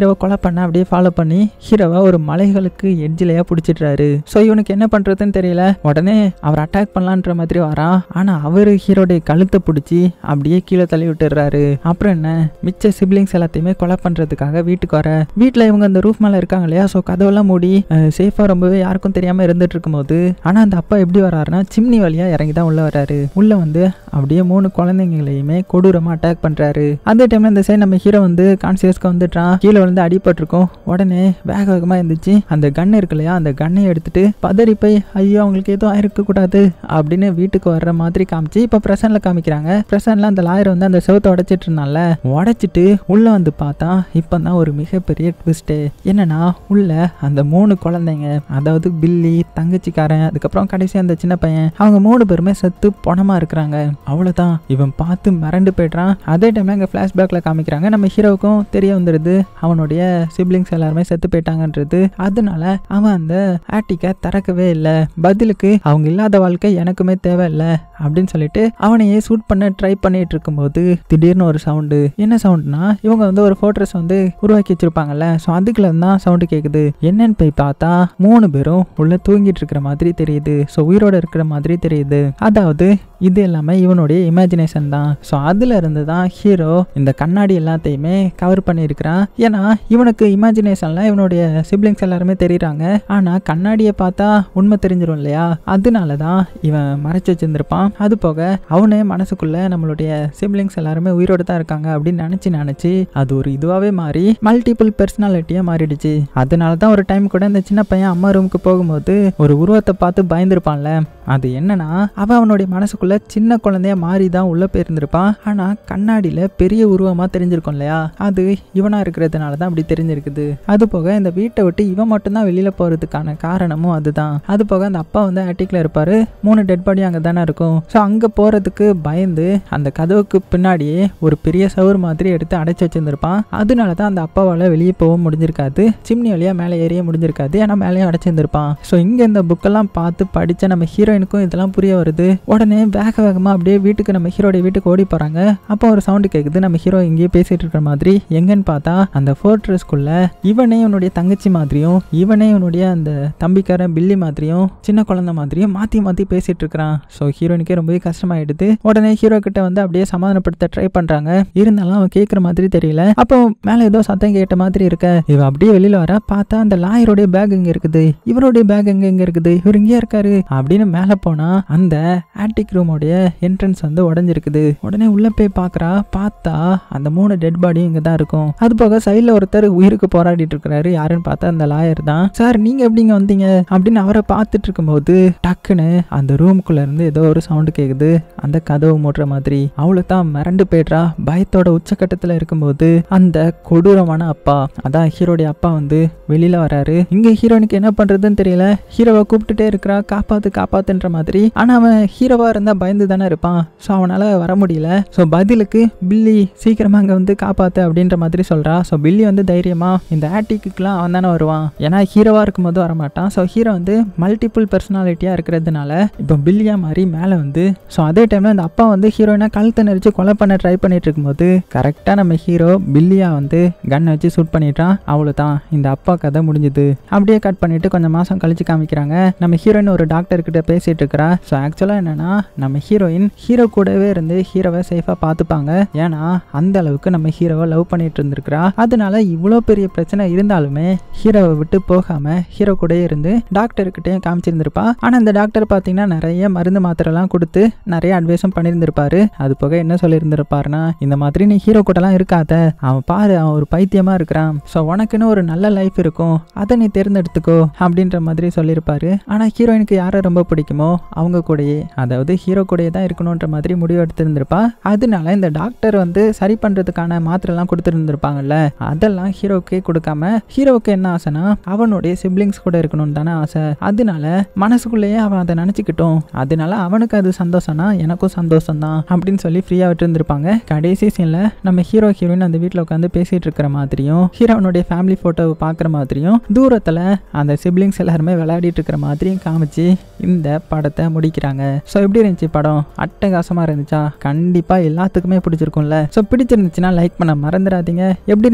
ஹீரோவை கொலை பண்ண அப்படியே ஃபாலோ பண்ணி ஹீரோவை ஒரு மலைகளுக்கு எட்ஜிலையா பிடிச்சிடுறாரு ஸோ இவனுக்கு என்ன பண்றதுன்னு தெரியல உடனே அவர் அட்டாக் பண்ணலான்ற மாதிரி வரான் ஆனா அவரு ஹீரோடைய கழுத்தை பிடிச்சி அப்படியே கீழே தள்ளி விட்டுறாரு அப்புறம் என்ன மிச்ச சிப்ளிங்ஸ் எல்லாத்தையுமே கொலை பண்றதுக்காக வீட்டுக்கு வர வீட்டில் இவங்க அந்த ரூஃப் மேலே இருக்காங்க இல்லையா ஸோ கதவெல்லாம் மூடி சேஃபாக ரொம்பவே யாருக்கும் தெரியாம இருந்துட்டு இருக்கும்போது ஆனா அந்த அப்பா எப்படி வராருன்னா சிம்னி வழியா இறங்கி தான் உள்ள வராரு உள்ள வந்து அப்படியே மூணு குழந்தைங்களையுமே கொடூரமா அட்டாக் பண்றாரு அந்த டைம்ல இந்த சைடு நம்ம ஹீரோ வந்து கான்சியஸ்க்கு வந்துட்டான் கீழே வந்து அடிபட்டிருக்கோம் உடனே வேக வேகமா இருந்துச்சு அந்த கன் இருக்கு இல்லையா அந்த கன்னை எடுத்துட்டு பதறி போய் ஐயோ அவங்களுக்கு எதுவும் ஆயிருக்க கூடாது அப்படின்னு வீட்டுக்கு வர்ற மாதிரி காமிச்சு இப்போ பிரசன்ட்ல காமிக்கிறாங்க பிரசன்ட்ல அந்த லாயர் வந்து அந்த செவத்தை உடைச்சிட்டு இருந்தால உடைச்சிட்டு உள்ள வந்து பார்த்தா இப்பதான் ஒரு மிகப்பெரிய ட்விஸ்ட் என்னன்னா உள்ள அந்த மூணு குழந்தைங்க அதாவது பில்லி தங்கச்சிக்காரன் அதுக்கப்புறம் கடைசி அந்த சின்ன பையன் அவங்க மூணு பேருமே செத்து பணமா இருக்கிறாங்க அவ்வளவுதான் இவன் பார்த்து மிரண்டு போயிடுறான் அதே டைம்ல இங்க பிளாஷ்பேக்ல காமிக்கிறாங்க நம்ம ஹீரோவுக்கும் தெரிய வந்துடுது அவனுடைய சிப்ளிங்ஸ் எல்லாருமே செத்து போயிட்டாங்கன்றது அதனால அவன் அந்த ஆட்டிக்கை திறக்கவே இல்லை பதிலுக்கு அவங்க இல்லாத வாழ்க்கை எனக்குமே தேவையில்லை அப்படின்னு சொல்லிட்டு அவனையே சூட் பண்ண ட்ரை பண்ணிட்டு இருக்கும்போது திடீர்னு ஒரு சவுண்டு என்ன சவுண்ட்னா இவங்க வந்து ஒரு ஃபோட்டோஸ் வந்து உருவாக்கி வச்சிருப்பாங்கல்ல ஸோ அதுக்குள்ள தான் சவுண்டு கேட்குது என்னன்னு போய் பார்த்தா மூணு பேரும் உள்ள தூங்கிட்டு இருக்கிற மாதிரி தெரியுது ஸோ உயிரோட இருக்கிற மாதிரி தெரியுது அதாவது இது எல்லாமே இவனுடைய இமேஜினேஷன் தான் ஸோ அதுல இருந்து தான் ஹீரோ இந்த கண்ணாடி எல்லாத்தையுமே கவர் பண்ணியிருக்கிறான் ஏன்னா இவனுக்கு இமேஜினேஷன்ல இவனுடைய சிப்ளிங்ஸ் எல்லாருமே தெரியுறாங்க ஆனா கண்ணாடியை பார்த்தா உண்மை தெரிஞ்சிடும் இல்லையா அதனால தான் இவன் மறைச்சு வச்சிருந்திருப்பான் அது போக அவனே மனசுக்குள்ள நம்மளுடைய சிப்ளிங்ஸ் எல்லாருமே உயிரோட தான் இருக்காங்க அப்படின்னு நினைச்சு நினைச்சு அது ஒரு இதுவாகவே மாறி மல்டிபிள் பர்சனாலிட்டியா மாறிடுச்சு அதனால தான் ஒரு டைம் கூட இந்த சின்ன பையன் அம்மா ரூமுக்கு போகும்போது ஒரு உருவத்தை பார்த்து பயந்துருப்பான்ல அது என்னன்னா அவன் அவனுடைய மனசுக்குள்ள சின்ன குழந்தைய மாறி தான் உள்ள போயிருந்திருப்பான் ஆனா கண்ணாடியில பெரிய உருவமா தெரிஞ்சிருக்கும் இல்லையா அது இவனா இருக்கிறதுனால தான் அப்படி தெரிஞ்சிருக்குது அது போக இந்த வீட்டை விட்டு இவன் மட்டும்தான் வெளியில போறதுக்கான காரணமும் அதுதான் அது போக அந்த அப்பா வந்து ஆட்டிக்ல இருப்பாரு மூணு டெட் பாடி அங்கே தானே இருக்கும் ஸோ அங்கே போகிறதுக்கு பயந்து அந்த கதவுக்கு பின்னாடியே ஒரு பெரிய சவுர் மாதிரி எடுத்து அடைச்சி வச்சிருந்திருப்பான் அதனால தான் அந்த அப்பாவால் வெளியே போக முடிஞ்சிருக்காது சிம்னி வழியாக மேலே ஏறிய முடிஞ்சிருக்காது ஏன்னா மேலேயும் அடைச்சிருந்திருப்பான் ஸோ இங்கே இந்த புக்கெல்லாம் பார்த்து படித்த நம்ம ஹீரோயினுக்கும் இதெல்லாம் புரிய வருது உடனே வேக வேகமாக அப்படியே வீட்டுக்கு நம்ம ஹீரோடைய வீட்டுக்கு ஓடி போகிறாங்க அப்போ ஒரு சவுண்டு கேட்குது நம்ம ஹீரோ இங்கேயே பேசிட்டு இருக்கிற மாதிரி எங்கன்னு பார்த்தா அந்த ஃபோர்ட்ரஸ்குள்ள இவனே இவனுடைய தங்கச்சி மாதிரியும் இவனே இவனுடைய அந்த தம்பிக்காரன் பில்லி மாதிரியும் சின்ன குழந்தை மாதிரியும் மாற்றி மாற்றி பேசிட்டு இருக்கிறான் ஸோ ஹீரோயினுக்கே ரொம்பவே கஷ்டமாயிடுது உடனே ஹீரோ கிட்ட வந்து அப்படியே சமாதானப்படுத்த ட்ரை பண்றாங்க இருந்தாலும் அவன் கேட்குற மாதிரி தெரியல அப்போ மேலே ஏதோ சத்தம் கேட்ட மாதிரி இருக்க இவ அப்படியே வெளியில வர பார்த்தா அந்த லாயருடைய பேக் இங்க இருக்குது இவருடைய பேக் எங்க எங்க இருக்குது இவர் இங்கேயே இருக்காரு அப்படின்னு மேலே போனா அந்த ஆன்டிக் ரூமோடைய என்ட்ரன்ஸ் வந்து உடஞ்சிருக்குது உடனே உள்ள போய் பார்க்கறா பார்த்தா அந்த மூணு டெட் பாடியும் இங்க தான் இருக்கும் அது போக சைடில் ஒருத்தர் உயிருக்கு போராடிட்டு இருக்கிறாரு யாருன்னு பார்த்தா அந்த லாயர் தான் சார் நீங்க எப்படி இங்க வந்தீங்க அப்படின்னு அவரை பார்த்துட்டு இருக்கும்போது டக்குன்னு அந்த ரூமுக்குள்ள இருந்து ஏதோ ஒரு சவுண்டு கேக்குது அந்த கதவு மூடுற மாதிரி அவளை தான் மிரண்டு போயிடுறா பயத்தோட உச்சக்கட்டத்துல இருக்கும்போது அந்த கொடூரமான அப்பா அதான் ஹீரோடைய அப்பா வந்து வெளியில வராரு இங்க ஹீரோனுக்கு என்ன பண்றதுன்னு தெரியல ஹீரோவை கூப்பிட்டுட்டே இருக்கிறா காப்பாத்து காப்பாத்துன்ற மாதிரி ஆனா அவன் ஹீரோவா இருந்தா பயந்து தானே இருப்பான் ஸோ அவனால வர முடியல ஸோ பதிலுக்கு பில்லி சீக்கிரமா அங்க வந்து காப்பாத்து அப்படின்ற மாதிரி சொல்றா ஸோ பில்லி வந்து தைரியமா இந்த ஆட்டிக்குலாம் அவன் தானே வருவான் ஏன்னா ஹீரோவா இருக்கும்போது வரமாட்டான் ஸோ ஹீரோ வந்து மல்டிபிள் பர்சனாலிட்டியா இருக்கிறதுனால இப்போ பில்லியா மாதிரி மேலே வந்து ஸோ அதே டைம்ல இந்த அப்பா வந்து ஹீரோயினா கழுத்தை நெரிச்சு கொலை பண்ண ட்ரை பண்ணிட்டு இருக்கும்போது கரெக்டாக நம்ம ஹீரோ பில்லியா வந்து கன் வச்சு ஷூட் பண்ணிட்டான் அவ்வளோதான் இந்த அப்பா கதை முடிஞ்சுது அப்படியே கட் பண்ணிட்டு கொஞ்சம் மாசம் கழிச்சு காமிக்கிறாங்க நம்ம ஹீரோயின் ஒரு டாக்டர் கிட்ட பேசிட்டு இருக்கிறா ஸோ ஆக்சுவலாக என்னன்னா நம்ம ஹீரோயின் ஹீரோ கூடவே இருந்து ஹீரோவை சேஃபாக பார்த்துப்பாங்க ஏன்னா அந்த அளவுக்கு நம்ம ஹீரோவை லவ் பண்ணிட்டு இருந்திருக்கிறா அதனால இவ்வளோ பெரிய பிரச்சனை இருந்தாலுமே ஹீரோவை விட்டு போகாம ஹீரோ கூடயே இருந்து டாக்டர் கிட்டேயும் காமிச்சிருந்திருப்பா ஆனால் இந்த டாக்டர் பார்த்தீங்கன்னா நிறைய மருந்து மாத்திரைலாம் கொடுத்து நிறைய அட்வைஸும் பண்ணியிருந்திருப்பாரு அது போக என்ன சொல்லியிருந்திருப்பாருன்னா இந்த மாதிரி நீ ஹீரோ கூடலாம் இருக்காத அவன் பாரு அவன் ஒரு பைத்தியமா இருக்கிறான் ஸோ உனக்குன்னு ஒரு நல்ல லைஃப் இருக்கும் அதை நீ தேர்ந்தெடுத்துக்கோ அப்படின்ற மாதிரி சொல்லியிருப்பாரு ஆனால் ஹீரோயினுக்கு யாரை ரொம்ப பிடிக்குமோ அவங்க கூடயே அதாவது ஹீரோ கூடயே தான் இருக்கணுன்ற மாதிரி முடிவு எடுத்திருந்திருப்பா அதனால இந்த டாக்டர் வந்து சரி பண்றதுக்கான மாத்திரைலாம் கொடுத்துருந்துருப்பாங்கல்ல அதெல்லாம் ஹீரோக்கே கொடுக்காம ஹீரோவுக்கு என்ன ஆசைனா அவனுடைய சிப்ளிங்ஸ் கூட இருக்கணும்னு தானே ஆசை அதனால மனசுக்குள்ளேயே அவன் அதை நினச்சிக்கிட்டோம் அதனால அவனுக்கு அது சந்தோஷம்னா எனக்கும் சந்தோஷம் தான் அப்படின்னு சொல்லி ஃப்ரீயாக விட்டுருந்துருப்பாங்க கடைசி சீனில் நம்ம ஹீரோ ஹீரோயின் அந்த வீட்டில் உட்காந்து பேசிட்டு இருக்கிற மாதிரியும் ஹீரோனுடைய ஃபேமிலி ஃபோட்டோவை பார்க்குற மாதிரியும் தூரத்தில் அந்த சிப்ளிங்ஸ் எல்லாருமே விளையாடிட்டு இருக்கிற மாதிரியும் காமிச்சு இந்த படத்தை முடிக்கிறாங்க ஸோ எப்படி இருந்துச்சு படம் அட்டகாசமாக இருந்துச்சா கண்டிப்பாக எல்லாத்துக்குமே பிடிச்சிருக்கும்ல ஸோ பிடிச்சிருந்துச்சுன்னா லைக் பண்ண மறந்துடாதீங்க எப்படி இருந்துச்சுன்றதை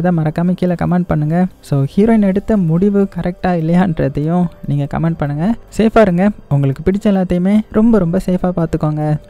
அப்படின்றத மறக்காமல் கீழே கமெண்ட் பண்ணுங்கள் ஸோ ஹீரோயின் எடுத்த முடிவு கரெக்டாக இல்லையான்றதையும் நீங்கள் கமெண்ட் பண்ணுங்கள் சேஃபாக இருங்க உங்களுக்கு பிடிச்ச எல்லாத்தையுமே ரொம்ப ரொம்ப சேஃபாக பார்த்துக்கோங்க